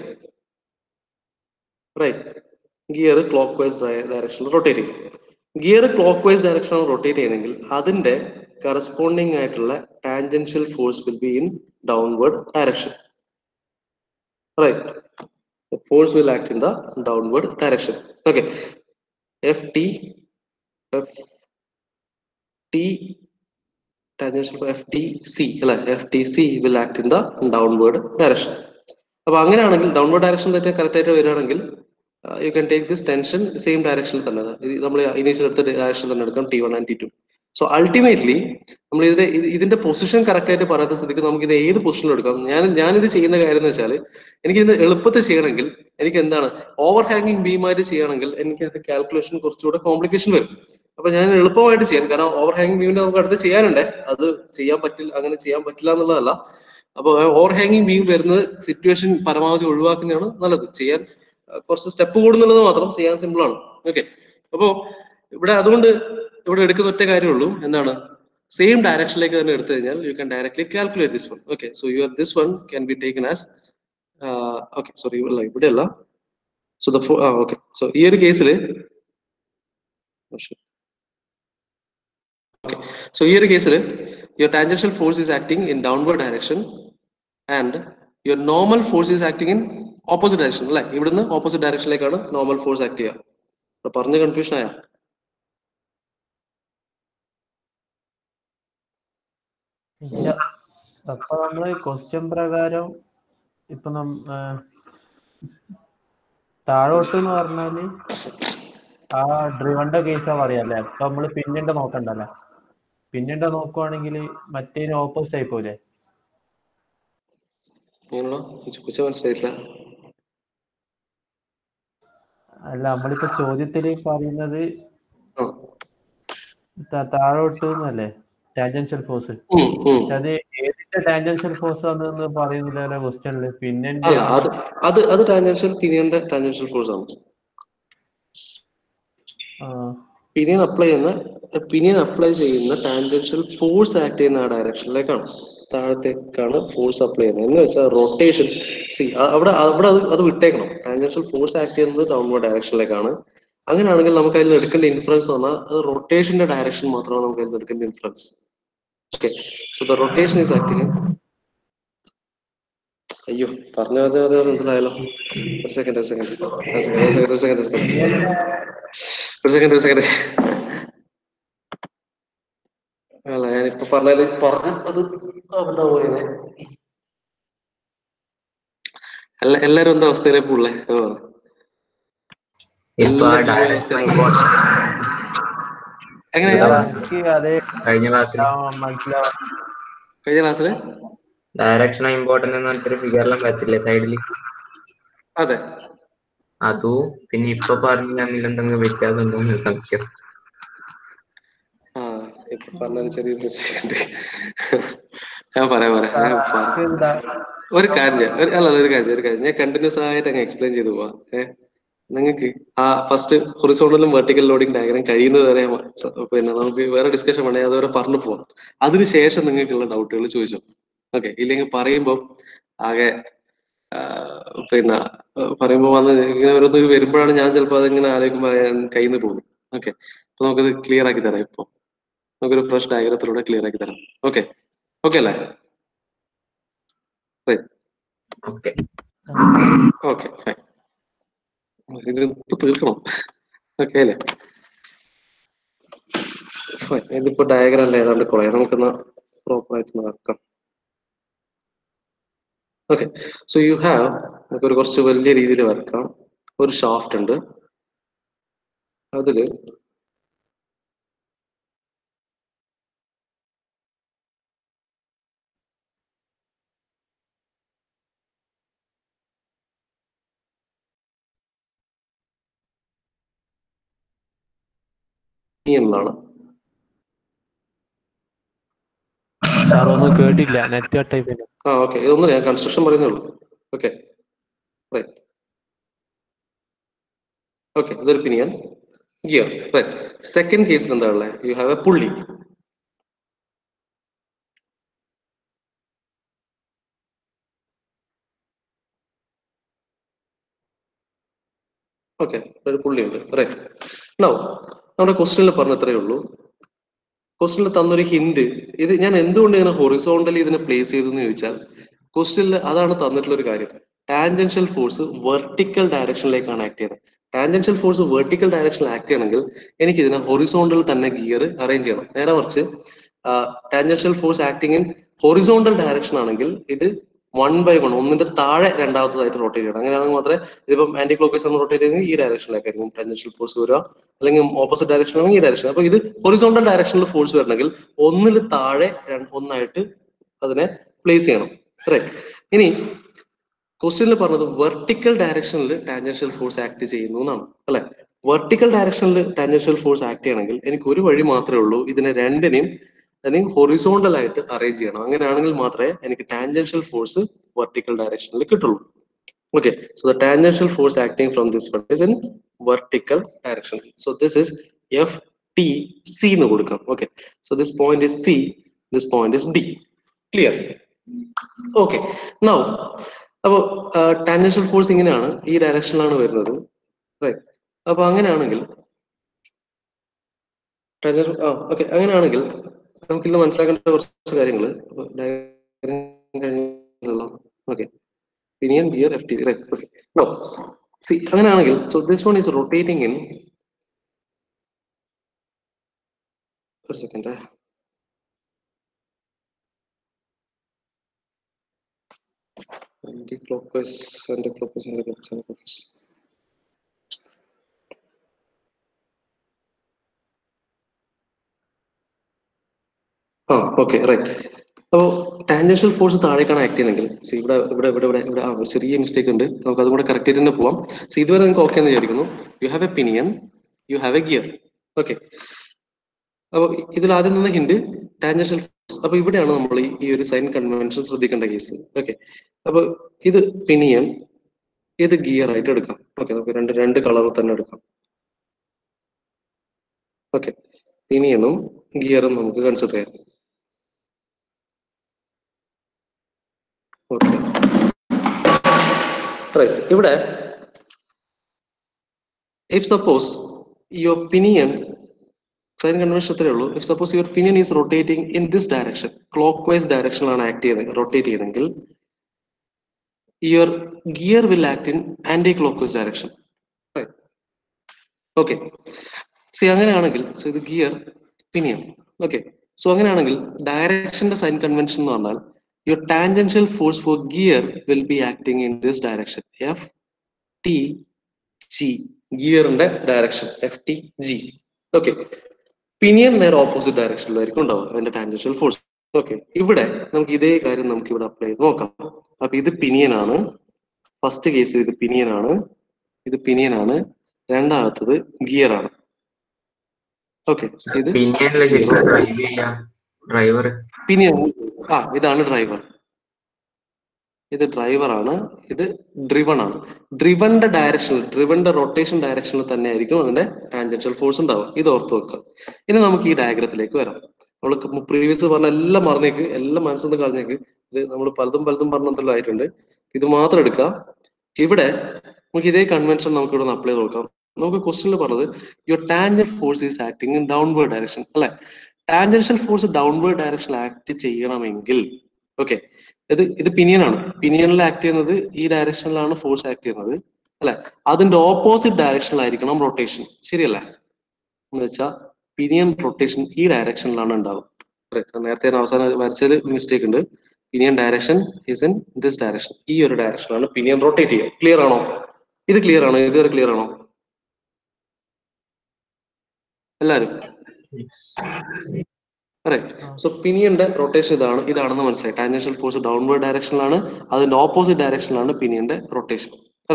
right gear clockwise ഡയറക്ഷനിൽ റൊട്ടേറ്റ് ചെയ്യും ഗിയർ ക്ലോക്ക് വൈസ് ഡയറക്ഷനാണ് റൊട്ടേറ്റ് ചെയ്യുന്നതെങ്കിൽ അതിന്റെ കറസ്പോണ്ടിങ് ആയിട്ടുള്ള tangential force will be in downward direction right force will act in the downward direction okay F T F T tangential F T C അല്ലെ F T C will act in the downward direction അപ്പൊ അങ്ങനെയാണെങ്കിൽ ഡൗൺവേർഡ് ഡയറക്ഷൻ തന്നെ കറക്റ്റ് ആയിട്ട് വരികയാണെങ്കിൽ you can take this tension same ഡയറക്ഷനിൽ തന്നെ നമ്മൾ ഇനീഷ്യൽ എടുത്ത ഡയറക്ഷൻ തന്നെ എടുക്കാം T one and T two so ultimately നമ്മൾ ഇതിന്റെ ഇത് ഇതിന്റെ പൊസിഷൻ കറക്റ്റ് ആയിട്ട് പറയാത്ത സ്ഥിതിക്ക് നമുക്ക് ഇത് ഏത് പൊസിഷനിൽ എടുക്കാം ഞാൻ ഞാനിത് ചെയ്യുന്ന കാര്യം എന്ന് വെച്ചാൽ എനിക്ക് ഇത് എളുപ്പത്തിൽ ചെയ്യണമെങ്കിൽ എനിക്ക് എന്താണ് ഓവർ ഹാങ്ങിങ് ബീമായിട്ട് ചെയ്യണമെങ്കിൽ എനിക്ക് അത് കാൽക്കുലേഷൻ കുറച്ചുകൂടെ കോംപ്ലിക്കേഷൻ വരും അപ്പൊ ഞാൻ എളുപ്പമായിട്ട് ചെയ്യാൻ കാരണം ഓവർ ഹാങ്ങിങ് ബീമിന്റെ നമുക്ക് അടുത്ത് ചെയ്യാനുണ്ട് അത് ചെയ്യാൻ പറ്റില്ല അങ്ങനെ ചെയ്യാൻ പറ്റില്ല എന്നുള്ളതല്ല അപ്പൊ ഓവർ ഹാങ്ങിങ് ബീം വരുന്ന സിറ്റുവേഷൻ പരമാവധി ഒഴിവാക്കുന്നതാണ് നല്ലത് ചെയ്യാൻ അഹ് കുറച്ച് സ്റ്റെപ്പ് കൂടുന്നുള്ളത് മാത്രം ചെയ്യാൻ സിമ്പിൾ ആണ് ഓക്കെ അപ്പോ ഇവിടെ അതുകൊണ്ട് ഇവിടെ എടുക്കുന്ന ഒറ്റ കാര്യമുള്ളൂ എന്താണ് സെയിം ഡയറക്ഷനിലേക്ക് തന്നെ എടുത്തു കഴിഞ്ഞാൽ you can directly calculate this one okay so your this one can be taken as okay sorry അല്ല ഇവിടെ അല്ല സോ ദ ഓക്കെ സോ ഈ ഒരു കേസിൽ ഓക്കെ സോ ഈ ഒരു കേസിൽ your tangential force is acting in downward direction and your normal force is acting in opposite direction അല്ലെ ഇവിടുന്ന് ഓപ്പോസിറ്റ് ഡയറക്ഷനിലേക്കാണ് നോർമൽ ഫോഴ്സ് ആക്ട് ചെയ്യുക ഇവിടെ പറഞ്ഞ കൺഫ്യൂഷൻ ആയ ഇല്ല അപ്പൊ നമ്മള് ക്വസ്റ്റ്യൻ പ്രകാരം ഇപ്പൊ നം ആ, താഴോട്ട് എന്ന് പറഞ്ഞാല് ആ ഡ്രിവന്റെ കേസാ പറയാല്ലേ അപ്പൊ നമ്മള് പിന്നിന്റെ നോക്കണ്ടല്ലേ പിന്നിന്റെ നോക്കുവാണെങ്കിൽ മറ്റേതിന് ഓപ്പോസിറ്റ് ആയി പോലെ ഇങ്ങനെയാണോ കുച്ച മനസ്സിലായിട്ടില്ല അല്ല നമ്മളിപ്പോ ചോദ്യത്തില് പറയുന്നത് ആ. ത- താഴോട്ട് എന്നല്ലേ ടാൻജൻഷ്യൽ ഫോഴ്സ് ഉം, ഉം. അത് ഏതിന്റെ ടാൻജൻഷ്യൽ ഫോഴ്സ് ആണെന്ന് പറയുന്നില്ല ക്വസ്റ്റ്യനില് പിന്നെ അല്ല അത് അത് അത് ടാൻജൻഷ്യൽ പിനിയന്റെ ടാൻജൻഷ്യൽ ഫോഴ്സ് ആണ് പിനിയൻ അപ്ലൈ ചെയ്യുന്ന പിനിയൻ അപ്ലൈ ചെയ്യുന്ന ടാൻജൻഷ്യൽ ഫോഴ്സ് ആക്ട് ചെയ്യുന്ന ആ ഡയറക്ഷനിലേക്കാണ് താഴത്തേക്കാണ് ഫോഴ്സ് അപ്ലൈ ചെയ്യുന്നത് എന്ന് വെച്ചാൽ റൊട്ടേഷൻ സി അവിടെ അവിടെ അത് അത് വിട്ടേക്കണം ടാൻജൻഷ്യൽ ഫോഴ്സ് ആക്ട് ചെയ്യുന്നത് ഡൗൺവേർഡ് ഡയറക്ഷനിലേക്കാണ് അങ്ങനെയാണെങ്കിൽ നമുക്ക് അതിൽ നിന്ന് എടുക്കേണ്ട ഇൻഫ്ലുവൻസ് പറഞ്ഞാൽ അത് റൊട്ടേഷന്റെ ഡയറക്ഷൻ മാത്രമാണ് നമുക്ക് അതിൽ നിന്ന് എടുക്കേണ്ട influence okay so the rotation is acting അയ്യോ പറഞ്ഞു പറഞ്ഞ മനസ്സിലായല്ലോ ഒരു സെക്കൻഡ് ഒരു സെക്കൻഡ് ഒരു സെക്കൻഡ് ഒരു സെക്കൻഡ് ഒരു സെക്കൻഡ് ഒരു സെക്കൻഡ് ഒരു സെക്കൻഡ് അല്ല ഞാനിപ്പോ പറഞ്ഞാല് പറഞ്ഞ അത് എന്താ പോയത് എല്ലാ എല്ലാരും എന്താ അവസ്ഥയിലേക്ക് പുള്ളേ ഓ ഇപ്പൊ ആ എല്ലാത്തിനും ഡയറക്ഷൻ അവസ്ഥ എങ്ങനെയാ എനിക്ക് അതേ കഴിഞ്ഞ ക്ലാസ്സിൽ ആ, മനസ്സിലാവും കഴിഞ്ഞ ക്ലാസ്സില് ഡയറക്ഷൻ ഇമ്പോർട്ടന്റ് എന്ന് പറഞ്ഞിട്ടൊരു ഫിഗറെല്ലാം വെച്ചില്ലേ സൈഡിൽ അതെ അതും പിന്നെ ഇപ്പൊ പറഞ്ഞ തമ്മിൽ എന്തെങ്കിലും വ്യത്യാസം ഉണ്ടോ എന്ന് സംശയം ആ ഇപ്പൊ പറഞ്ഞ ചെറിയൊരു mistake ഉണ്ട് ഞാൻ പറയാം പറയാം ഞാൻ പറയാം. എന്താ ഒരു കാര്യം ചെയ്യാം ഒരു- അല്ല അല്ല, ഒരു കാര്യം ചെയ്യാം, ഒരു കാര്യം ചെയ്യാം. ഞാൻ കണ്ടിന്യൂസ് ആയിട്ട് അങ്ങ് എക്സ്പ്ലെയിൻ ചെയ്തു പോവാം ഏഹ് നിങ്ങൾക്ക് ആ ഫസ്റ്റ് ഹൊറിസോണ്ടലും വെർട്ടിക്കൽ ലോഡിംഗ് ഡയഗ്രാം കഴിയുന്നത് വരെ മ- സ- പിന്നെ നമുക്ക് വേറെ ഡിസ്കഷൻ വേണമെങ്കിൽ അതുവരെ പറഞ്ഞു പോവാം അതിനുശേഷം നിങ്ങൾക്കുള്ള ഡൗട്ടുകൾ ചോദിച്ചു ഓക്കെ ഇല്ലെങ്കിൽ പറയുമ്പോൾ ആകെ ആ, പിന്നെ ആ, പറയുമ്പോൾ വന്ന് ഇങ്ങനെ ഓരോന്ന് വരുമ്പോഴാണ് ഞാൻ ചിലപ്പോൾ അതിങ്ങനെ ആലോചിക്കുമ്പോൾ കയ്യിൽ നിന്ന് പോകും ഓക്കെ അപ്പൊ നമുക്കത് ക്ലിയർ ആക്കി തരാം ഇപ്പൊ നമുക്കൊരു ഫ്രഷ് ഡയഗ്രത്തിലൂടെ ക്ലിയർ ആക്കി തരാം ഓക്കെ ഓക്കെ അല്ലേ ഓക്കെ ഓക്കെ ഫൈൻ ഇത് ഇപ്പൊ തീർക്കണം ഓക്കെ അല്ലേ ഫൈൻ ഇതിപ്പോ ഡയഗ്രാം അല്ലേ ഏതാണ്ട് കുറെ നമുക്കൊന്ന് പ്രോപ്പർ ആയിട്ട് നടക്കാം ഓക്കെ സോ യു ഹാവ് നമുക്കൊരു കുറച്ച് വലിയ രീതിയിൽ വരക്കാം ഒരു ഷാഫ്റ്റ് ഉണ്ട് അതില് എന്നാണ് സാർ ഒന്നും കേട്ടില്ല നെറ്റ് കട്ടായി ആ ഓക്കെ ഇതൊന്നും ഞാൻ കൺസ്ട്രക്ഷൻ പറയുന്നേ ഉള്ളൂ ഓക്കെ റൈറ്റ് ഓക്കെ ഇതൊരു പിനിയൻ ഗിയർ റൈറ്റ് സെക്കൻഡ് കേസിൽ എന്താ ഉള്ളത് you have a pulley okay ഒരു പുള്ളിയുണ്ട് റൈറ്റ് നോ നമ്മുടെ ക്വസ്റ്റ്യനിൽ പറഞ്ഞ ഇത്രയേ ഉള്ളൂ ക്വസ്റ്റ്യനിൽ തന്നൊരു ഹിന്റ് ഇത് ഞാൻ എന്തുകൊണ്ട് ഇങ്ങനെ ഹൊറിസോണ്ടലി ഇതിനെ പ്ലേസ് ചെയ്തു എന്ന് ചോദിച്ചാൽ ക്വസ്റ്റ്യനിൽ അതാണ് തന്നിട്ടുള്ള ഒരു കാര്യം ടാൻജൻഷ്യൽ ഫോഴ്സ് വെർട്ടിക്കൽ ഡയറക്ഷനിലേക്കാണ് ആക്ട് ചെയ്യുന്നത് ടാൻജൻഷ്യൽ ഫോഴ്സ് വെർട്ടിക്കൽ ഡയറക്ഷനിൽ ആക്ട് ചെയ്യണമെങ്കിൽ എനിക്ക് ഇതിനെ ഹൊറിസോണ്ടൽ തന്നെ ഗിയർ അറേഞ്ച് ചെയ്യണം നേരെ മറിച്ച് tangential force acting in horizontal direction ആണെങ്കിൽ ഇത് വൺ ബൈ വൺ ഒന്നിന്റെ താഴെ രണ്ടാമത്തതായിട്ട് റൊട്ടേറ്റ് ചെയ്യണം അങ്ങനെയാണെങ്കിൽ മാത്രമേ ഇതിപ്പം ആന്റി ക്ലോക്കേസ് ആണ് റൊട്ടേറ്റ് ചെയ്യുന്നത് ഈ ഡയറക്ഷനിലേക്കായിരിക്കും ടാൻജൻഷ്യൽ ഫോഴ്സ് വരിക അല്ലെങ്കിൽ ഓപ്പോസിറ്റ് ഡയറക്ഷൻ ആണെങ്കിൽ ഈ ഡയറക്ഷൻ അപ്പൊ ഇത് ഹൊറിസോണ്ടൽ ഡയറക്ഷനിൽ ഫോഴ്സ് വരണമെങ്കിൽ ഒന്നിൽ താഴെ ര- ഒന്നായിട്ട് അതിനെ പ്ലേസ് ചെയ്യണം റൈറ്റ് ഇനി ക്വസ്റ്റ്യനിൽ പറഞ്ഞത് വെർട്ടിക്കൽ ഡയറക്ഷനിൽ ടാൻജൻഷ്യൽ ഫോഴ്സ് ആക്ട് ചെയ്യുന്നു എന്നാണ് അല്ലെ വെർട്ടിക്കൽ ഡയറക്ഷനിൽ ടാൻജൻഷ്യൽ ഫോഴ്സ് ആക്ട് ചെയ്യണമെങ്കിൽ എനിക്ക് ഒരു വഴി മാത്രമേ ഉള്ളൂ ഇതിനെ രണ്ടിനെയും അല്ലെങ്കിൽ ഹൊറിസോണ്ടൽ ആയിട്ട് അറേഞ്ച് ചെയ്യണം അങ്ങനെയാണെങ്കിൽ മാത്രമേ എനിക്ക് ടാൻജൻഷ്യൽ ഫോഴ്സ് വെർട്ടിക്കൽ ഡയറക്ഷനിൽ കിട്ടുള്ളൂ Okay, so the tangential force acting from this one is in vertical direction. So this is FTC എന്ന് കൊടുക്കാം. Okay, so this point is C, this point is D. Clear? Okay, now അപ്പോ ടാൻജൻഷ്യൽ ഫോഴ്സ് ഇങ്ങനെയാണ് ഈ ഡയറക്ഷനിലാണ് വരുന്നത് റൈറ്റ് അപ്പൊ അങ്ങനെയാണെങ്കിൽ ടാൻജൻഷ്യൽ ആ ഓക്കെ അങ്ങനെയാണെങ്കിൽ നമുക്കിന്ന് മനസ്സിലാക്കേണ്ട കുറച്ച് കാര്യങ്ങൾ okay pinion gear F T right okay no C അങ്ങനെയാണെങ്കിൽ so this one is rotating in ഒരു second anti clockwise anti clockwise anti clockwise anti clockwise ആ ഓക്കെ റൈറ്റ് അപ്പോൾ ടാൻജൻഷ്യൽ ഫോഴ്സ് താഴേക്കാണ് ആക്ട് ചെയ്യുന്നതെങ്കിൽ സി ഇവിടെ ഇവിടെ ഇവിടെ ഇവിടെ ഇവിടെ ആ ഒരു ചെറിയ മിസ്റ്റേക്ക് ഉണ്ട് നമുക്ക് അതും കൂടെ കറക്റ്റ് ചെയ്ത് തന്നെ പോവാം സി ഇതുവരെ നിങ്ങൾക്ക് ഓക്കെ എന്ന് വിചാരിക്കുന്നു you have a pinion you have a gear okay അപ്പോൾ ഇതിൽ ആദ്യം നിന്ന ഹിന്റ് ടാൻജൻഷ്യൽ ഫോഴ്സ് അപ്പൊ ഇവിടെയാണ് നമ്മൾ ഈ- ഈ ഒരു സൈൻ കൺവെൻഷൻ ശ്രദ്ധിക്കേണ്ട കേസ് ഓക്കെ അപ്പൊ ഇത് പിനിയൻ ഇത് ഗിയർ ആയിട്ട് എടുക്കാം ഓക്കെ നമുക്ക് രണ്ട് രണ്ട് കളർ തന്നെ എടുക്കാം ഓക്കെ പിനിയനും ഗിയറും നമുക്ക് കൺസിഡർ ചെയ്യാം ഓക്കെ റൈറ്റ് ഇവിടെ if suppose your pinion sign convention അത്രേ ഉള്ളൂ if suppose your pinion is rotating in this direction clock vice ഡയറക്ഷനിലാണ് ആക്ട് ചെയ്യുന്നത് റൊട്ടേറ്റ് ചെയ്യുന്നതെങ്കിൽ your gear will act in anti clock vice direction okay C അങ്ങനെയാണെങ്കിൽ സോ ഇത് ഗിയർ പിനിയൻ ഓക്കെ സോ അങ്ങനെയാണെങ്കിൽ ഡയറക്ഷന്റെ സൈൻ കൺവെൻഷൻ എന്ന് പറഞ്ഞാൽ your tangential force for gear will be acting in this direction F T G ഗിയറിന്റെ direction F T G okay pinion നേരെ ഓപ്പോസിറ്റ് ഡയറക്ഷനിലായിരിക്കും ഉണ്ടാവുക അതിന്റെ ടാൻജൻഷ്യൽ ഫോഴ്സ് ഓക്കെ ഇവിടെ നമുക്ക് ഇതേ കാര്യം നമുക്ക് ഇവിടെ അപ്ലൈ ചെയ്ത് നോക്കാം അപ്പൊ ഇത് പിനിയൻ ആണ് ഫസ്റ്റ് കേസിൽ ഇത് പിനിയൻ ആണ് ഇത് പിനിയൻ ആണ് രണ്ടാമത്തത് ഗിയർ ആണ് ഓക്കെ ഇത് പിന്നെയല്ലേ ശരിക്കും ഡ്രൈവ് ചെയ്യാ ഡ്രൈവർ പിനിയൻ ആ ഇതാണ് ഡ്രൈവർ ഇത് ഡ്രൈവർ ആണ് ഇത് ഡ്രിവൺ ആണ് ഡ്രിവന്റെ ഡയറക്ഷനിൽ ഡ്രിവന്റെ റൊട്ടേഷൻ ഡയറക്ഷനിൽ തന്നെ ആയിരിക്കും അതിന്റെ ടാൻജൻഷ്യൽ ഫോഴ്സ് ഉണ്ടാവുക ഇത് ഓർത്ത് വെക്കുക ഇനി നമുക്ക് ഈ ഡയഗ്രത്തിലേക്ക് വരാം നമ്മൾ പ്രീവിയസ് പറഞ്ഞ എല്ലാം മറന്നേക്ക് എല്ലാം മനസ്സിൽ നിന്ന് കളഞ്ഞേക്ക് ഇത് നമ്മൾ പലതും പലതും പറഞ്ഞല്ലോ ആയിട്ടുണ്ട് ഇത് മാത്രം എടുക്കുക ഇവിടെ നമുക്ക് ഇതേ കൺവെൻഷൻ നമുക്ക് ഇവിടെ അപ്ലൈ ചെയ്ത് നോക്കാം നമുക്ക് ക്വസ്റ്റ്യനിൽ പറഞ്ഞത് your tangent force is acting in downward direction അല്ലെ ടാൻജൻഷ്യൽ ഫോഴ്സ് ഡൗൺവേർഡ് ഡയറക്ഷനിൽ ആക്ട് ചെയ്യണമെങ്കിൽ ഓക്കെ ഇത് ഇത് പിനിയൻ ആണ് പിനിയനിൽ ആക്ട് ചെയ്യുന്നത് ഈ ഡയറക്ഷനിലാണ് ഫോഴ്സ് ആക്ട് ചെയ്യുന്നത് അല്ലെ അതിന്റെ ഓപ്പോസിറ്റ് ഡയറക്ഷനിലായിരിക്കണം റൊട്ടേഷൻ ശരിയല്ലേ എന്ന് വെച്ചാൽ പിനിയൻ റൊട്ടേഷൻ ഈ ഡയറക്ഷനിലാണ് ഉണ്ടാവുക Correct. നേരത്തെ ഞാൻ അവസാനം വരച്ചതിൽ മിസ്റ്റേക്ക് ഉണ്ട് pinion direction is in this direction ഈ ഒരു ഡയറക്ഷനിലാണ് പിനിയൻ റൊട്ടേറ്റ് ചെയ്യുക ക്ലിയർ ആണോ ഇത് ക്ലിയർ ആണോ ഇതുവരെ ക്ലിയർ ആണോ എല്ലാരും അതെ സോ പിനിയന്റെ റൊട്ടേഷൻ ഇതാണ് ഇതാണെന്ന് മനസ്സിലായി ടാൻജൻഷ്യൽ ഫോഴ്സ് ഡൗൺവേർഡ് ഡയറക്ഷനിലാണ് അതിന്റെ ഓപ്പോസിറ്റ് ഡയറക്ഷനിലാണ് പിനിയന്റെ റൊട്ടേഷൻ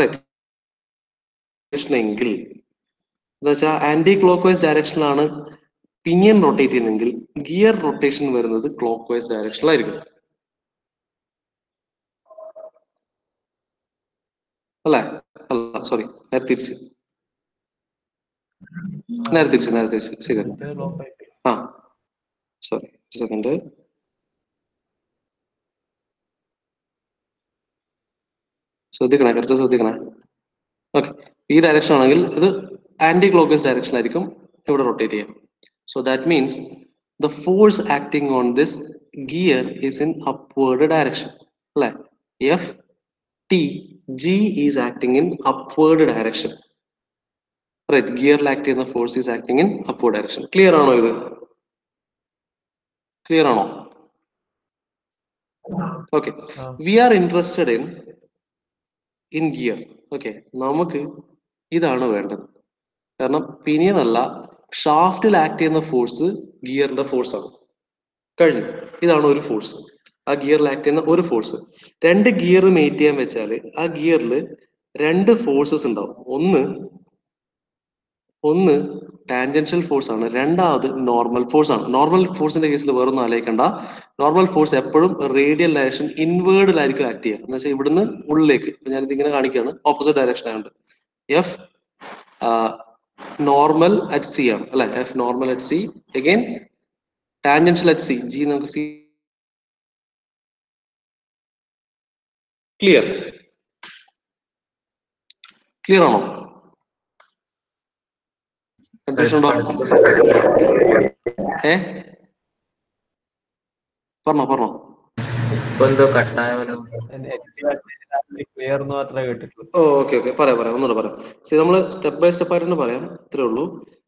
റൈറ്റ് എങ്കിൽ എന്ന് വെച്ചാൽ ആന്റി ക്ലോക്ക് വൈസ് ഡയറക്ഷനിലാണ് പിനിയൻ റൊട്ടേറ്റ് ചെയ്യുന്നതെങ്കിൽ ഗിയർ റൊട്ടേഷൻ വരുന്നത് ക്ലോക്ക് വൈസ് ഡയറക്ഷനിലായിരിക്കും അല്ലേ അല്ല സോറി നേരെ തിരിച്ച് നേരെ തിരിച്ച് നേരെ തിരിച്ച് ശരി മറ്റേ ലോക്ക് ആയിട്ട് ആ സോറി സെക്കൻഡ് ശ്രദ്ധിക്കണേ കറക്റ്റ് ശ്രദ്ധിക്കണേ ഓക്കെ ഈ ഡയറക്ഷൻ ആണെങ്കിൽ ഇത് ആന്റി ക്ലോക്കസ് ഡയറക്ഷൻ ആയിരിക്കും ഇവിടെ റൊട്ടേറ്റ് ചെയ്യാം so that means the force acting on this gear is in upward direction അല്ലെ F T G is acting in upward direction right ഗിയറിൽ ആക്ട് ചെയ്യുന്ന force is acting in upward direction clear ആണോ ഇത് ക്ലിയർ ആണോ ഓക്കെ ആ. We are interested in in gear okay നമുക്ക് ഇതാണ് വേണ്ടത് കാരണം പിനിയൻ അല്ല ഷാഫ്റ്റിൽ ആക്ട് ചെയ്യുന്ന ഫോഴ്സ് ഗിയറിന്റെ ഫോഴ്സ് ആണ് കഴിഞ്ഞു ഇതാണ് ഒരു ഫോഴ്സ് ആ ഗിയറിൽ ആക്ട് ചെയ്യുന്ന ഒരു ഫോഴ്സ് രണ്ട് ഗിയർ മേറ്റ് ചെയ്യാൻ വെച്ചാല് ആ ഗിയറിൽ രണ്ട് ഫോഴ്സസ് ഉണ്ടാവും ഒന്ന് ഒന്ന് ടാൻജൻഷ്യൽ ഫോഴ്സ് ആണ് രണ്ടാമത് നോർമൽ ഫോഴ്സ് ആണ് നോർമൽ ഫോഴ്സിന്റെ കേസിൽ വേറൊന്നും ആലോചിക്കണ്ട നോർമൽ ഫോഴ്സ് എപ്പോഴും റേഡിയൽ ഡയറക്ഷൻ ഇൻവേർഡിലായിരിക്കും ആക്ട് ചെയ്യുക എന്ന് വെച്ചാൽ ഇവിടുന്ന് ഉള്ളിലേക്ക് ഇപ്പൊ ഞാനിത് ഇങ്ങനെ കാണിക്കുകയാണ് ഓപ്പോസിറ്റ് ഡയറക്ഷൻ ആയതുകൊണ്ട് എഫ് നോർമൽ അറ്റ് സി ആണ് അല്ലെ F normal at C again tangential at C G നമുക്ക് സി ക്ലിയർ ക്ലിയർ ആണോ കൺഫ്യൂഷൻ ഉണ്ടോ ഏ പറഞ്ഞോ പറഞ്ഞോ ഇപ്പൊ എന്തോ കട്ടായ പോലെ ക്ലിയർ എന്ന് മാത്രമേ കേട്ടിട്ടുള്ളൂ ഓ ഓക്കെ ഓക്കെ പറയാം പറയാം ഒന്നുകൂടെ പറയാം സി നമ്മൾ സ്റ്റെപ്പ് ബൈ സ്റ്റെപ്പ് ആയിട്ട് തന്നെ പറയാം ഇത്രേ ഉള്ളൂ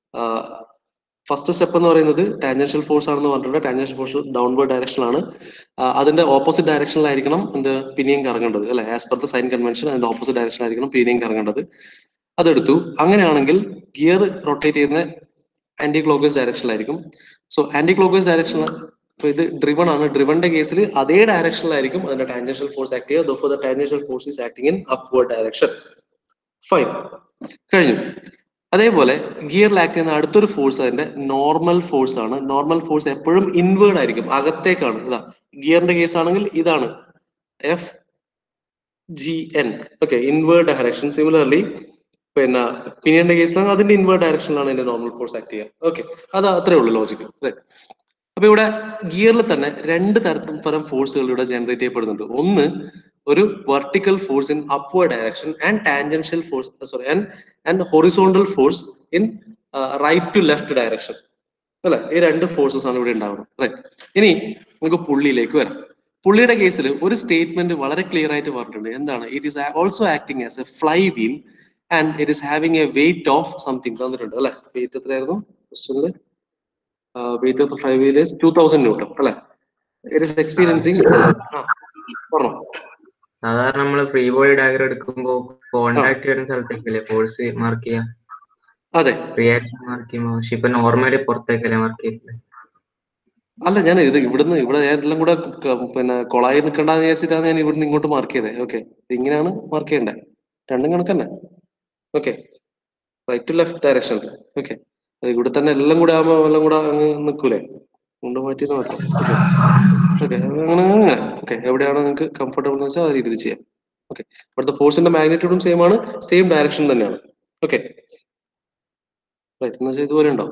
ഫസ്റ്റ് സ്റ്റെപ്പ് എന്ന് പറയുന്നത് ടാൻജൻഷ്യൽ ഫോഴ്സ് ആണെന്ന് പറഞ്ഞിട്ടുണ്ട് ടാൻജൻഷ്യൽ ഫോഴ്സ് ഡൗൺവേർഡ് ഡയറക്ഷനിലാണ് അതിന്റെ ഓപ്പോസിറ്റ് ഡയറക്ഷനിലായിരിക്കണം എന്ത് പിന്നെയും കറങ്ങേണ്ടത് അല്ലെ as per the sign convention അതിന്റെ ഓപ്പോസിറ്റ് ഡയറക്ഷനിലായിരിക്കണം പിന്നെയും കറങ്ങേണ്ടത് അതെടുത്തു അങ്ങനെയാണെങ്കിൽ ഗിയർ റൊട്ടേറ്റ് ചെയ്യുന്ന ആന്റി ക്ലോക്കസ് ഡയറക്ഷനിലായിരിക്കും സോ ആന്റി ക്ലോക്കസ് ഡയറക്ഷൻ ഇപ്പൊ ഇത് ഡ്രിവൺ ആണ് ഡ്രിവന്റെ കേസിൽ അതേ ഡയറക്ഷനിലായിരിക്കും അതിന്റെ ടാൻജൻഷ്യൽ ഫോഴ്സ് ആക്ട് ചെയ്യുക ദോർ the tangential force is acting in upward direction fine കഴിഞ്ഞു അതേപോലെ ഗിയറിൽ ആക്ട് ചെയ്യുന്ന അടുത്തൊരു ഫോഴ്സ് അതിന്റെ നോർമൽ ഫോഴ്സ് ആണ് നോർമൽ ഫോഴ്സ് എപ്പോഴും ഇൻവേർഡ് ആയിരിക്കും അകത്തേക്കാണ് ഇതാ ഗിയറിന്റെ കേസ് ആണെങ്കിൽ ഇതാണ് F G N okay inward direction similarly പിന്നെ പിനിയന്റെ കേസിലാണ് അതിന്റെ ഇൻവേർഡ് ഡയറക്ഷനിലാണ് അതിന്റെ നോർമൽ ഫോഴ്സ് ആക്ട് ചെയ്യുക ഓക്കെ അത് അത്രേ ഉള്ളൂ ലോജിക്ക് അപ്പൊ ഇവിടെ ഗിയറിൽ തന്നെ രണ്ട് തരത്തിൽ തരം ഫോഴ്സുകൾ ഇവിടെ ജനറേറ്റ് ചെയ്യപ്പെടുന്നുണ്ട് ഒന്ന് ഒരു vertical force in upward direction and tangential force sorry and and horizontal force in right to left direction അല്ലെ ഈ രണ്ട് ഫോഴ്സസ് ആണ് ഇവിടെ ഉണ്ടാവുന്നത് റൈറ്റ് ഇനി നമുക്ക് പുള്ളിയിലേക്ക് വരാം പുള്ളിയുടെ കേസിൽ ഒരു സ്റ്റേറ്റ്മെന്റ് വളരെ ക്ലിയർ ആയിട്ട് പറഞ്ഞിട്ടുണ്ട് എന്താണ് it is also acting as a fly wheel and it is having a weight of something തന്നിട്ടുണ്ട് അല്ലെ വെയിറ്റ് എത്രയായിരുന്നു ക്വസ്റ്റനിൽ weight of fly wheel is two thousand newton അല്ലെ ഇറ്റ് ഈസ് എക്സ്പീരിയൻസിങ് പറഞ്ഞോ സാധാരണ നമ്മള് ഫ്രീ ബോഡി ഡയഗ്രം എടുക്കുമ്പോ കോണ്ടാക്ട് ചെയ്യുന്ന സ്ഥലത്തേക്കല്ലേ ഫോഴ്സ് മാർക്ക് ചെയ്യാം അതെ റിയാക്ഷൻ മാർക്ക് ചെയ്യുമ്പോ പക്ഷെ ഇപ്പൊ നോർമലി പുറത്തേക്കല്ലേ മാർക്ക് ചെയ്യുന്നത് അല്ല ഞാൻ ഇത് ഇവിടുന്ന് ഇവിടെ ഞാൻ എല്ലാം കൂടെ ക- പിന്നെ കൊളായി നിൽക്കണ്ടെന്ന് വിചാരിച്ചിട്ടാണ് ഞാൻ ഇവിടുന്ന് ഇങ്ങോട്ട് മാർക്ക് ചെയ്തത് ഓക്കെ ഇങ്ങനെയാണ് മാർക്ക് ചെയ്യേണ്ടത് രണ്ടും കണക്കന്നെ okay right to left direction okay ഇവിടെ തന്നെ എല്ലാം കൂടെ ആകുമ്പോൾ എല്ലാം കൂടെ അങ്ങ് നിൽക്കൂലേ കൊണ്ട് മാറ്റിയത് മാത്രം ഓക്കെ അങ്ങനെ അങ്ങനെ ഓക്കെ എവിടെയാണ് നിങ്ങൾക്ക് കംഫർട്ടബിൾ എന്ന് വെച്ചാൽ ആ രീതിയിൽ ചെയ്യാം ഓക്കെ ഇവിടുത്തെ ഫോഴ്സിന്റെ മാഗ്നിറ്റ്യൂഡും സെയിം ആണ് സെയിം ഡയറക്ഷൻ തന്നെയാണ് ഓക്കെ റൈറ്റ് എന്ന് വെച്ചാൽ ഇതുപോലെ ഉണ്ടാവും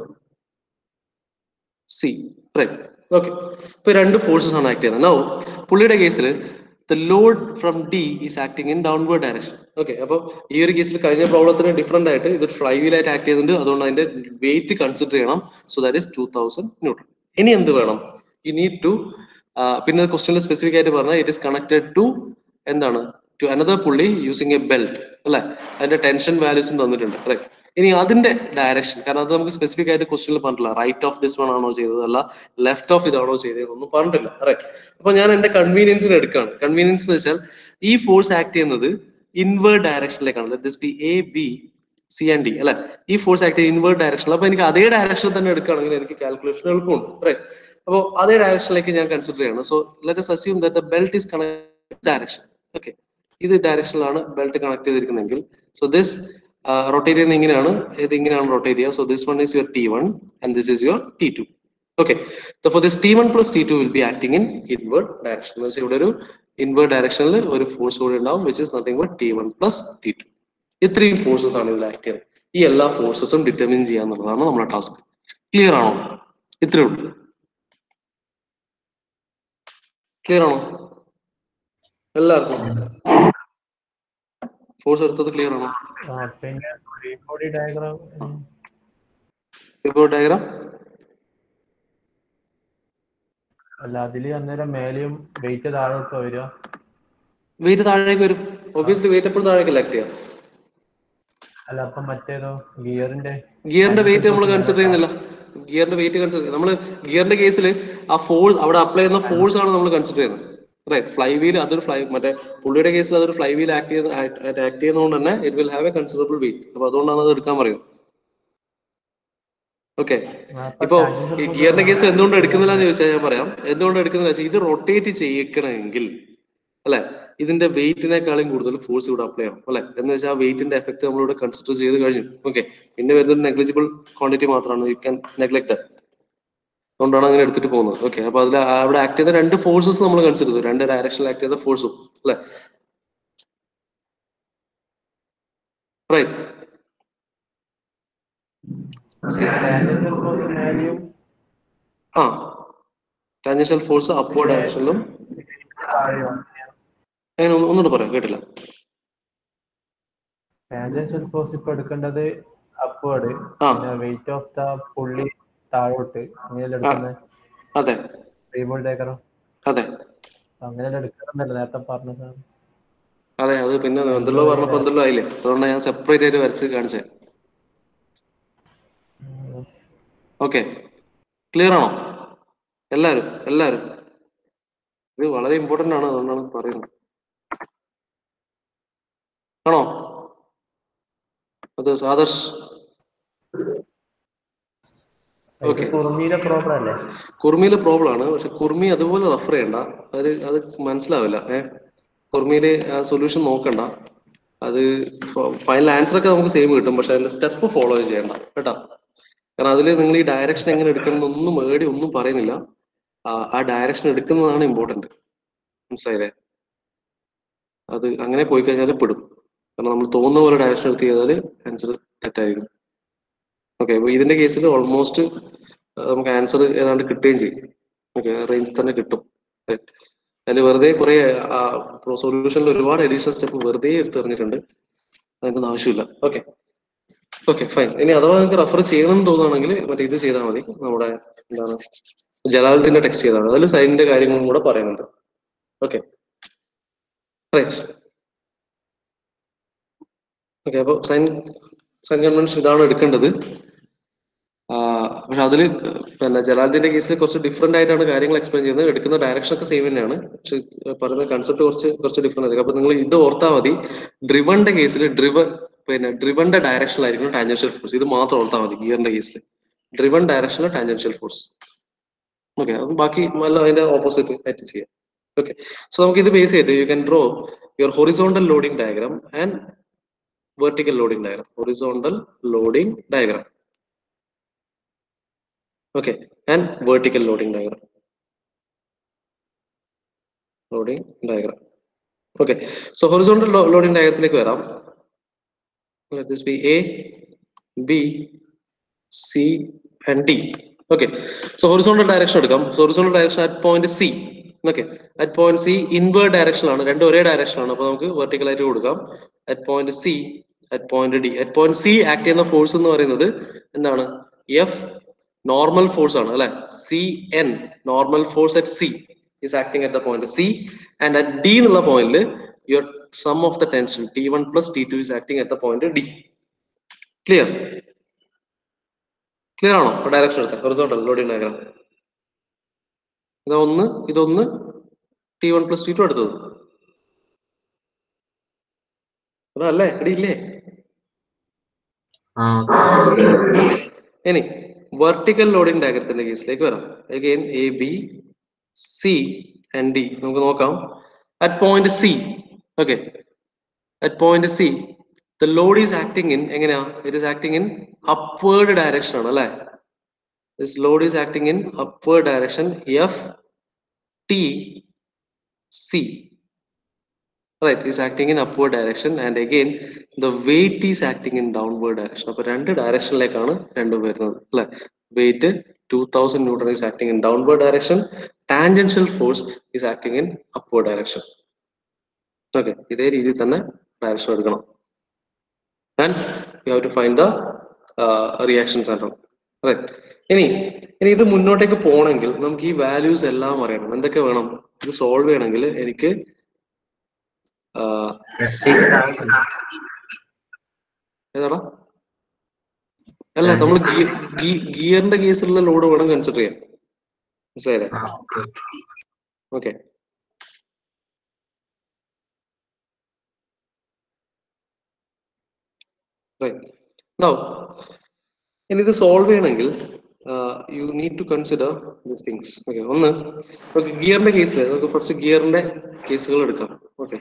സി റൈറ്റ് ഓക്കെ ഇപ്പൊ രണ്ട് ഫോഴ്സസ് ആണ് ആക്ട് ചെയ്യുന്നത് നോ പുള്ളിയുടെ കേസിൽ the load from D is acting in downward direction okay അപ്പൊ ഈ ഒരു കേസിൽ കഴിഞ്ഞ പ്രോബ്ലത്തിന് ഡിഫറെന്റ് ആയിട്ട് ഇത് ഫ്ലൈ വീൽ ആയിട്ട് ആക്ട് ചെയ്യുന്നുണ്ട് അതുകൊണ്ട് അതിന്റെ വെയിറ്റ് കൺസിഡർ ചെയ്യണം so that is two thousand newton ഇനി എന്ത് വേണം യു നീഡ് ടു പിന്നെ ക്വസ്റ്റ്യനിൽ സ്പെസിഫിക് ആയിട്ട് പറഞ്ഞാൽ ഇറ്റ് ഇസ് കണക്റ്റഡ് ടു എന്താണ് to another pulley using a belt അല്ലെ അതിന്റെ ടെൻഷൻ വാല്യൂസും തന്നിട്ടുണ്ട് അല്ലെ ഇനി അതിന്റെ ഡയറക്ഷൻ കാരണം അത് നമുക്ക് സ്പെസിഫിക് ആയിട്ട് ക്വസ്റ്റ്യനിൽ പറഞ്ഞിട്ടില്ല റൈറ്റ് ഓഫ് ദിസ് വൺ ആണോ ചെയ്തത് അല്ല ലെഫ്റ്റ് ഓഫ് ഇതാണോ ചെയ്തത് ഒന്നും പറഞ്ഞിട്ടില്ല റൈറ്റ് അപ്പൊ ഞാൻ എന്റെ കൺവീനിയൻസിന് എടുക്കുകയാണ് കൺവീനിയൻസ് എന്ന് വെച്ചാൽ ഈ ഫോഴ്സ് ആക്ട് ചെയ്യുന്നത് ഇൻവേർഡ് ഡയറക്ഷനിലേക്കാണ് let this be A B C and D അല്ലെ ഈ ഫോഴ്സ് ആക്ട് ഇൻവേർഡ് ഡയറക്ഷനിൽ അപ്പൊ എനിക്ക് അതേ ഡയറക്ഷനിൽ തന്നെ എടുക്കുകയാണെങ്കിൽ എനിക്ക് കാൽക്കുലേഷൻ എളുപ്പമുണ്ട് റൈറ്റ് അപ്പോൾ അതേ ഡയറക്ഷനിലേക്ക് ഞാൻ കൺസിഡർ ചെയ്യണം so let us assume that the belt is connected direction okay ഇത് ഡയറക്ഷനിലാണ് ബെൽറ്റ് കണക്ട് ചെയ്തിരിക്കുന്നതെങ്കിൽ സോ ദിസ് റൊട്ടേറ്റ് ചെയ്യുന്ന ഇങ്ങനെയാണ് ഇത് ഇങ്ങനെയാണ് റൊട്ടേറ്റ് ചെയ്യുക so this one is your T one and this is your T two okay for this T1 plus T2 will be acting in inward direction. എന്ന് വെച്ചാൽ ഇവിടെ ഒരു ഇൻവേർഡ് ഡയറക്ഷനിൽ ഒരു ഫോഴ്സ് കൂടി ഉണ്ടാവും which is nothing but T one plus T two ഇത്രയും ഫോഴ്സസ് ആണ് ഇതിൽ ആക്ട് ചെയ്യുന്നത് ഈ എല്ലാ ഫോഴ്സസും ഡിറ്റർമിൻ ചെയ്യുക എന്നുള്ളതാണ് നമ്മുടെ ടാസ്ക് ക്ലിയർ ആണോ ഇത്രേ ഉള്ളൂ ക്ലിയർ ആണോ എല്ലാവർക്കും ഫോഴ്സ് എടുത്തത് ക്ലിയർ ആണോ ആ പിന്നെ ഫ്രീ ബോഡി ഡയഗ്രാം ഇപ്പോൾ ഡയഗ്രാം അല്ല അതില് അന്നേരം മേലെയും വെയിറ്റ് താഴോട്ട് വരിക വെയിറ്റ് താഴേക്ക് വരും ഒബിയസ്ലി വെയിറ്റ് എപ്പോഴും താഴേക്ക് ആക്ട് ചെയ്യാം അല്ല അപ്പൊ മറ്റേതോ ഗിയറിന്റെ ഗിയറിന്റെ വെയിറ്റ് നമ്മൾ കൺസിഡർ ചെയ്യുന്നില്ല ഗിയറിന്റെ വെയിറ്റ് കൺസിഡർ നമ്മൾ ഗിയറിന്റെ കേസിൽ ആ ഫോഴ്സ് അവിടെ അപ്ലൈ ചെയ്യുന്ന ഫോഴ്സ് ആണ് നമ്മൾ കൺസിഡർ ചെയ്യുന്നത് റൈറ്റ് ഫ്ലൈ വീൽ അതൊരു ഫ്ലൈ മറ്റേ പുള്ളിയുടെ കേസിൽ അതൊരു ഫ്ലൈ വീൽ ആക്ട് ചെയ്യുന്ന ആക്ട് ചെയ്യുന്നതുകൊണ്ട് തന്നെ it will have a considerable weight അപ്പൊ അതുകൊണ്ടാണ് അത് എടുക്കാൻ പറയുന്നത് ഓക്കെ ഇപ്പോ ഈ ഗിയറിന്റെ കേസിൽ എന്തുകൊണ്ട് എടുക്കുന്നില്ല എന്ന് ചോദിച്ചാൽ ഞാൻ പറയാം എന്തുകൊണ്ട് എടുക്കുന്നില്ല വെച്ചാൽ ഇത് റൊട്ടേറ്റ് ചെയ്യിക്കണമെങ്കിൽ അല്ലെ ഇതിന്റെ വെയിറ്റിനേക്കാളും കൂടുതൽ ഫോഴ്സ് ഇവിടെ അപ്ലൈ ചെയ്യണം അല്ലെ എന്ന് വെച്ചാൽ ആ വെയിറ്റിന്റെ എഫക്ട് നമ്മളിവിടെ കൺസിഡർ ചെയ്ത് കഴിഞ്ഞു ഓക്കെ പിന്നെ വരുന്നത് നെഗ്ലിജിബിൾ ക്വാണ്ടിറ്റി മാത്രമാണ് യു ക്യാൻ നെഗ്ലക്ട് അതുകൊണ്ടാണ് അങ്ങനെ എടുത്തിട്ട് പോകുന്നത് ഓക്കെ അപ്പൊ അതിൽ അവിടെ ആക്ട് ചെയ്ത രണ്ട് ഫോഴ്സസ് നമ്മൾ കൺസിഡർ ചെയ്തു രണ്ട് ഡയറക്ഷനിൽ ആക്ട് ചെയ്ത ഫോഴ്സും അല്ലെ റൈറ്റ് മേലെയും ആ ടാൻജൻഷ്യൽ ഫോഴ്സ് അപ്വേർഡ് ഡയറക്ഷനിലും താഴെയോ അങ്ങനെ ഒന്ന് ഒന്നുകൂടെ പറയാം കേട്ടില്ല ടാൻജൻഷ്യൽ ഫോഴ്സ് ഇപ്പൊ എടുക്കേണ്ടത് അപ്വേർഡ് ആ പിന്നെ വെയിറ്റ് ഓഫ് ദ പുള്ളി താഴോട്ട് അങ്ങനെയല്ല എടുക്കുന്നത് അതെ റീബോൾ ഡയഗ്രാം അതെ അങ്ങനെയല്ല എടുക്കണമെന്നല്ല നേരത്തെ പറഞ്ഞത് അതെ അത് പിന്നെ എന്തെല്ലോ പറഞ്ഞപ്പോ എന്തെല്ലോ ആയില്ലേ അതുകൊണ്ടാണ് ഞാൻ സെപ്പറേറ്റ് ആയിട്ട് വരച്ച് കാണിച്ചത് ഓക്കെ ക്ലിയർ ആണോ എല്ലാരും എല്ലാരും ഇത് വളരെ ഇമ്പോർട്ടന്റ് ആണ് അതുകൊണ്ടാണ് പറയുന്നത് ആണോ അത് ആദർശ് Okay. കുറുമിയിലെ പ്രോബ്ലം അല്ലേ കുർമിയിലെ പ്രോബ്ലം ആണ് പക്ഷെ കുർമി അതുപോലെ റെഫർ ചെയ്യണ്ട അത് അത് മനസ്സിലാവില്ല ഏഹ് കുർമിയില് ആ സൊല്യൂഷൻ നോക്കണ്ട അത് ഫൈനൽ ആൻസർ ഒക്കെ നമുക്ക് സെയിം കിട്ടും പക്ഷെ അതിന്റെ സ്റ്റെപ്പ് ഫോളോ ചെയ്യണ്ട കേട്ടോ കാരണം അതിൽ നിങ്ങൾ ഈ ഡയറക്ഷൻ എങ്ങനെ എടുക്കണം എന്നൊന്നും ഏടി ഒന്നും പറയുന്നില്ല ആ, ആ ഡയറക്ഷൻ എടുക്കുന്നതാണ് ഇമ്പോർട്ടന്റ് മനസ്സിലായില്ലേ അത് അങ്ങനെ പോയി കഴിഞ്ഞാൽ പെടും കാരണം നമ്മൾ തോന്നുന്ന പോലെ ഡയറക്ഷൻ എടുത്ത് ചെയ്താൽ ആൻസർ തെറ്റായിരിക്കും ഓക്കെ അപ്പൊ ഇതിന്റെ കേസിൽ ഓൾമോസ്റ്റ് നമുക്ക് ആൻസർ ഏതാണ്ട് കിട്ടുകയും ചെയ്യും ഓക്കെ റേഞ്ചിൽ തന്നെ കിട്ടും അതിൽ വെറുതെ കുറെ സൊല്യൂഷനിൽ ഒരുപാട് അഡീഷണൽ സ്റ്റെപ്പ് വെറുതെ എടുത്തെറിഞ്ഞിട്ടുണ്ട് അതിന്റെ ആവശ്യമില്ല ഓക്കെ ഓക്കെ ഫൈൻ ഇനി അഥവാ നിങ്ങൾക്ക് റെഫർ ചെയ്യണം എന്ന് തോന്നുകയാണെങ്കിൽ മറ്റേ ഇത് ചെയ്താൽ മതി നമ്മുടെ എന്താണ് ജലാലത്തിന്റെ ടെക്സ്റ്റ് ചെയ്താൽ മതി അതിൽ സൈനിന്റെ കാര്യങ്ങളും കൂടെ പറയുന്നുണ്ട് ഓക്കെ റൈറ്റ് ഓക്കെ അപ്പോൾ സൈൻ സൈൻ കൺവെൻഷൻ ഇതാണ് എടുക്കേണ്ടത് ആ, പക്ഷെ അതിൽ പിന്നെ ജലാലിന്റെ കേസിൽ കുറച്ച് ഡിഫറെന്റ് ആയിട്ടാണ് കാര്യങ്ങൾ എക്സ്പ്ലെയിൻ ചെയ്യുന്നത് എടുക്കുന്ന ഡയറക്ഷൻ ഒക്കെ സെയിം തന്നെയാണ് പക്ഷെ പറയുന്ന കൺസെപ്റ്റ് കുറച്ച് കുറച്ച് ഡിഫറെന്റ് ആയിരിക്കും അപ്പൊ നിങ്ങൾ ഇത് ഓർത്താൽ മതി ഡ്രിവന്റെ കേസിൽ ഡ്രിവൻ പിന്നെ ഡ്രിവന്റെ ഡയറക്ഷനിലായിരിക്കും ടാൻജൻഷ്യൽ ഫോഴ്സ് ഇത് മാത്രം ഓർത്താൽ മതി ഗിയറിന്റെ കേസിൽ ഡ്രിവൻ ഡയറക്ഷനിൽ ടാൻജൻഷ്യൽ ഫോഴ്സ് ഓക്കെ അത് ബാക്കി നല്ല അതിന്റെ ഓപ്പോസിറ്റ് ആയിട്ട് ചെയ്യാം ഓക്കെ സോ നമുക്ക് ഇത് ബേസ് ചെയ്തിട്ട് you can draw your horizontal loading diagram and vertical loading diagram horizontal loading diagram okay and vertical loading diagram loading diagram okay so horizontal lo- loading diagrത്തിലേക്ക് വരാം let this be a b c and d okay so horizontal direction എടുക്കാം so horizontal direction at point c okay at point c inward direction ആണ് രണ്ടും ഒരേ direction ആണ് അപ്പൊ നമുക്ക് vertical ആയിട്ട് കൊടുക്കാം at point c at point d at point c act ചെയ്യുന്ന ഫോഴ്സ് എന്ന് പറയുന്നത് എന്താണ് f നോർമൽ ഫോഴ്സ് ആണ് അല്ലെ C N normal force at C is acting at the point C and at D എന്നുള്ള പോയിന്റിൽ your sum of the tension T one plus T two is acting at the point D clear clear ആണോ ഡയറക്ഷൻ എടുത്ത ഹൊറിസോണ്ടൽ ലോഡിംഗ് ഡയഗ്രാം ഇതൊന്ന് ഇതൊന്ന് T one plus T two എടുത്തത് അതല്ലേ ഇവിടെ ഇല്ലേ ആ ഓക്കെ ഇനി വെർട്ടിക്കൽ ലോഡിംഗ് ഡയഗ്രത്തിന്റെ കേസിലേക്ക് വരാം again A B C and D നമുക്ക് നോക്കാം at point C okay at point C the load is acting in എങ്ങനെയാ it is acting in upward direction ആണ് അല്ലെ this load is acting in upward direction F T C right is acting in upward direction and again the weight is acting in downward direction അപ്പൊ രണ്ട് ഡയറക്ഷനിലേക്കാണ് രണ്ടും വരുന്നത് അല്ലെ weight two thousand newton is acting in downward direction tangential force is acting in upward direction okay ഇതേ രീതിയിൽ തന്നെ ഡയറക്ഷൻ എടുക്കണം and you have to find the uh, reaction center right ഇനി ഇനി ഇത് മുന്നോട്ടേക്ക് പോകണമെങ്കിൽ നമുക്ക് ഈ വാല്യൂസ് എല്ലാം അറിയണം എന്തൊക്കെ വേണം ഇത് സോൾവ് ചെയ്യണമെങ്കിൽ എനിക്ക് ആഹ് ഏതാടാ അല്ല നമ്മൾ ഗിയറിന്റെ കേസിലുള്ള ലോഡ് വേണം കൺസിഡർ ചെയ്യാൻ മനസ്സിലായില്ലേ ഓക്കെ നൗ ഇനി ഇത് സോൾവ് ചെയ്യണമെങ്കിൽ you need to consider this things okay ഒന്ന് നമുക്ക് ഗിയറിന്റെ കേസ് നമുക്ക് ഫസ്റ്റ് ഗിയറിന്റെ കേസുകൾ എടുക്കാം ഓക്കെ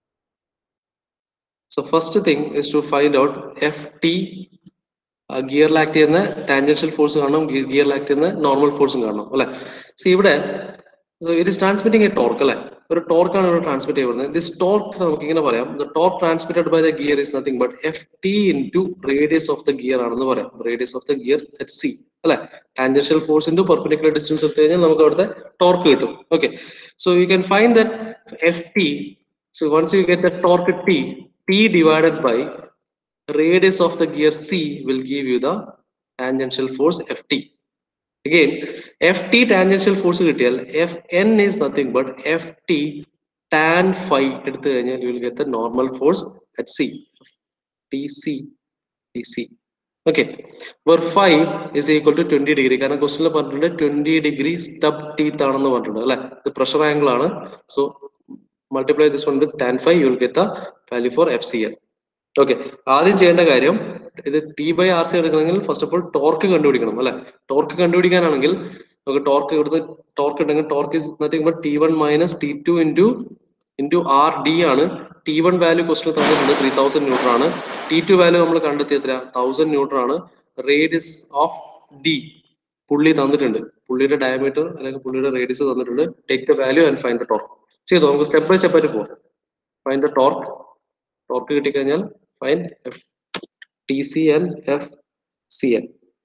so first thing is to find out F T ഗിയറിൽ ആക്ട് ചെയ്യുന്ന ടാൻജൻഷ്യൽ ഫോഴ്സ് കാണണം ഗിയറിൽ ആക്ട് ചെയ്യുന്ന നോർമൽ ഫോഴ്സും കാണണം അല്ലെ സോ ഇവിടെ it is transmitting a torque അല്ലെ ഒരു ടോർക്കാണ് ഇവിടെ ട്രാൻസ്മിറ്റ് ചെയ്യപ്പെടുന്നത് ദിസ് ടോർക്ക് നമുക്ക് ഇങ്ങനെ പറയാം the torque transmitted by the gear is nothing but F T into radius of the gear ആണെന്ന് പറയാം radius of the gear at C അല്ലെ tangential force into perpendicular distance എടുത്തു കഴിഞ്ഞാൽ നമുക്ക് അവിടുത്തെ ടോർക്ക് കിട്ടും okay so you can find that F T so once you get the torque T T divided by radius of the gear C will give you the tangential force Ft. Again, Ft tangential force കിട്ടിയാൽ Fn is nothing but Ft tan phi എടുത്തു കഴിഞ്ഞാൽ you will get the normal force at C. Tc, Tc. Okay. Where phi is equal to 20 degree. കാരണം ക്വസ്റ്റിനിൽ പറഞ്ഞിട്ടുണ്ട് ട്വന്റി ഡിഗ്രി സ്റ്റബ് ടീത്ത് ആണെന്ന് പറഞ്ഞിട്ടുണ്ട് അല്ലെ ഇത് പ്രഷർ ആംഗിൾ ആണ് so multiply this one with tan five you will get the value for F C L okay ആദ്യം ചെയ്യേണ്ട കാര്യം ഇത് ടി ബൈ ആർ സി എടുക്കണമെങ്കിൽ ഫസ്റ്റ് ഓഫ് ഓൾ ടോർക്ക് കണ്ടുപിടിക്കണം അല്ലെ ടോർക്ക് കണ്ടുപിടിക്കാനാണെങ്കിൽ നമുക്ക് ടോർക്ക് ഇവിടുത്തെ ടോർക്ക് ഉണ്ടെങ്കിൽ torque is nothing but T one minus T two into into R D ആണ് ടി വൺ വാല്യൂ ക്വസ്റ്റിൽ തന്നിട്ടുണ്ട് ത്രീ തൗസൻഡ് ന്യൂട്ടർ ആണ് ടി ടു വാല്യൂ നമ്മൾ കണ്ടെത്തി എത്ര തൗസൻഡ് ന്യൂട്ടർ ആണ് റേഡിയസ് ഓഫ് ഡി പുള്ളി തന്നിട്ടുണ്ട് പുള്ളിയുടെ ഡയമീറ്റർ അല്ലെങ്കിൽ പുള്ളിയുടെ റേഡിയസ് തന്നിട്ടുണ്ട് take the value and find the torque ചെയ്തോ നമുക്ക് സ്റ്റെപ്പ് ബൈ സ്റ്റെപ്പ് ആയിട്ട് പോകാം ഫൈൻഡ് ദ ടോർക്ക് ടോർക്ക് കിട്ടിക്കഴിഞ്ഞാൽ find F T C and F C N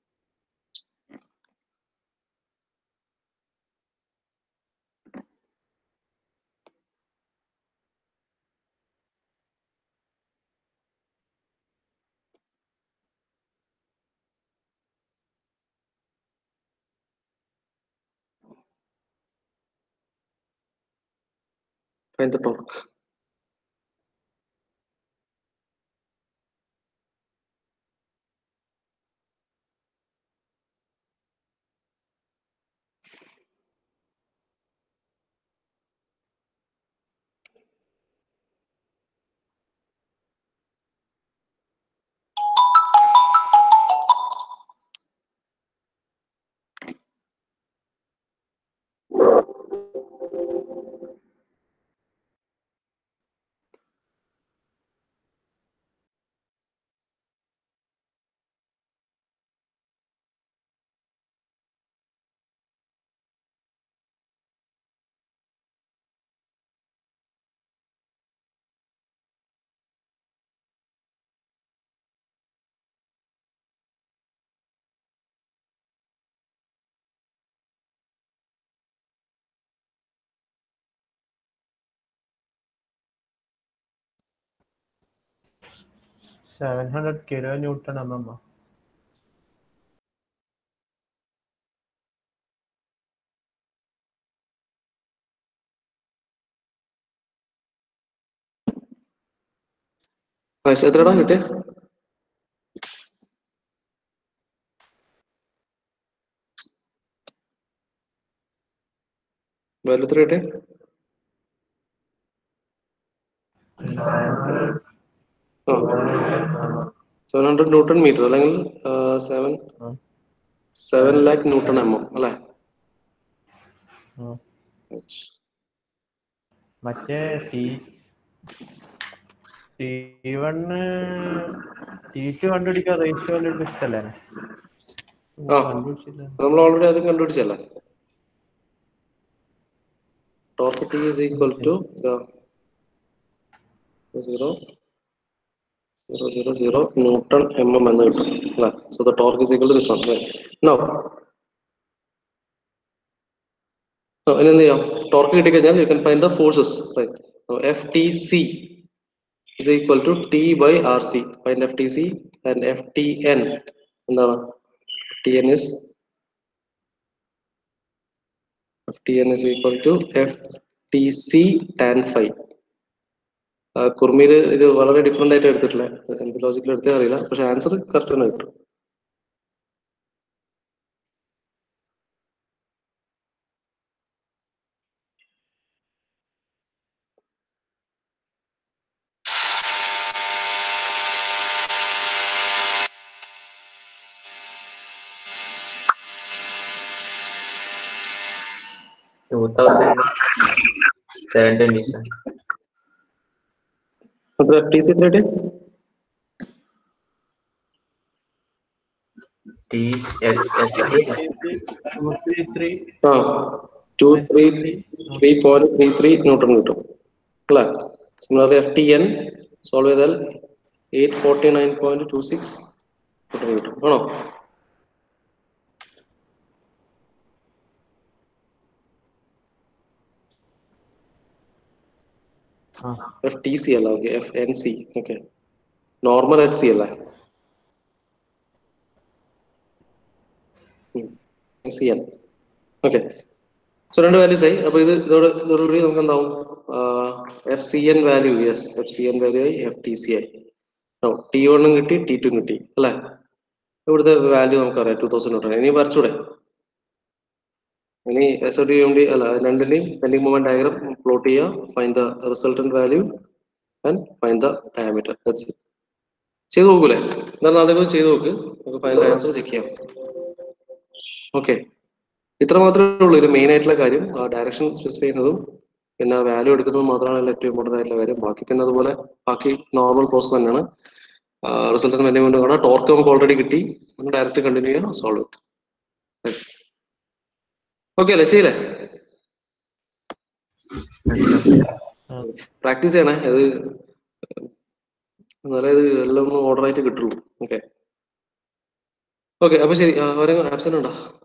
find the torque seven hundred kilo newton M M Nice. എത്രടാ കിട്ടിയ വാല്യൂ എത്ര കിട്ടിയ ആ സെവൻ ഹൺഡ്രഡ് ന്യൂട്ടൺ മീറ്റർ അല്ലെങ്കിൽ സെവൻ ആ. Seven lakh newton M M അല്ലേ ആ. മറ്റേ T T one T two കണ്ടുപിടിക്കാൻ റേഷ്യോ വല്ലതും ഇഷ്ടല്ലേ ആ. കണ്ടുപിടിച്ചില്ല നമ്മൾ ഓൾറെഡി അത് കണ്ടുപിടിച്ചല്ലേ torque T is equal to zero zero zero zero newton M M എന്ന് കിട്ടും അല്ലേ so the torque is equal to this one no ഇനി എന്ത് ചെയ്യാം ടോർക്ക് കിട്ടിക്കഴിഞ്ഞാൽ you can find the forces F T C is equal to T by RC. Find FTC and FTN. എന്താണ് FTN is FTN is equal to FTC tan phi. കുർമിയില് ഇത് വളരെ ഡിഫറെന്റ് ആയിട്ട് എടുത്തിട്ടില്ല എന്ത് ലോജിക്കൽ എടുത്തേ അറിയില്ല പക്ഷെ ആൻസർ കറക്റ്റ് തന്നെ കിട്ടും two thousand seven twenty seven അത് എഫ് ടി സി എത്രയായിട്ട് T F F three three ആ two three three point three three newton കിട്ടും അല്ലേ similarly F T N solve ചെയ്താൽ eight forty nine point two six newton കിട്ടും ആണോ ആ എഫ് ടി സി അല്ല okay F N C okay normal H C അല്ലേ സി എൻ ഓക്കെ സോ രണ്ട് വാല്യൂസ് ആയി അപ്പൊ ഇത് ഇതോടെ ഇതോടുകൂടി നമുക്ക് എന്താവും F C N value yes F C N value ആയി എഫ് ടി സി ആയി ടി വണ്ണും കിട്ടി ടി ടും കിട്ടി അല്ലേ ഇവിടുത്തെ വാല്യൂ നമുക്കറിയാം ടൂ തൗസൻഡ് തൊട്ടാണ് ഇനി വരച്ചൂടെ ഇനി S O D M D അല്ല രണ്ടിന്റെയും പെൻഡിങ് മൂവ്മെന്റ് ഡയഗ്രാം പ്ലോട്ട് ചെയ്യുക find the resultant value and find the diameter that's it ചെയ്ത് നോക്കൂലേ എന്നാൽ അതൊക്കെ ചെയ്ത് നോക്ക് നമുക്ക് ഫൈനൽ ആൻസർ ചെക്ക് ചെയ്യാം ഓക്കെ ഇത്ര മാത്രമേ ഉള്ളൂ ഇത് മെയിൻ ആയിട്ടുള്ള കാര്യം ആ ഡയറക്ഷൻ സ്പെസിഫൈ ചെയ്യുന്നതും പിന്നെ വാല്യൂ എടുക്കുന്നതും മാത്രമാണ് ഇതിൽ ഏറ്റവും ഇമ്പോർട്ടൻ്റ് ആയിട്ടുള്ള കാര്യം ബാക്കി പിന്നെ അതുപോലെ ബാക്കി നോർമൽ പ്രോസസ് തന്നെയാണ് റിസൾട്ടന്റ് പെൻഡിങ് മൂവ്മെന്റ് കാണാം ടോർക്ക് നമുക്ക് ഓൾറെഡി കിട്ടി നമ്മൾ ഡയറക്റ്റ് കണ്ടിന്യൂ ചെയ്യാം സോൾവ് ഇറ്റ് ഓക്കെ അല്ലേ ചെയ്യില്ലേ ആ പ്രാക്ടീസ് ചെയ്യണേ അത് എന്നാലേ ഇത് എല്ലാം ഒന്ന് ഓർഡർ ആയിട്ട് കിട്ടുള്ളൂ ഓക്കെ ഓക്കെ അപ്പൊ ശരി അവരെ ആബ്സെന്റ് ഉണ്ടോ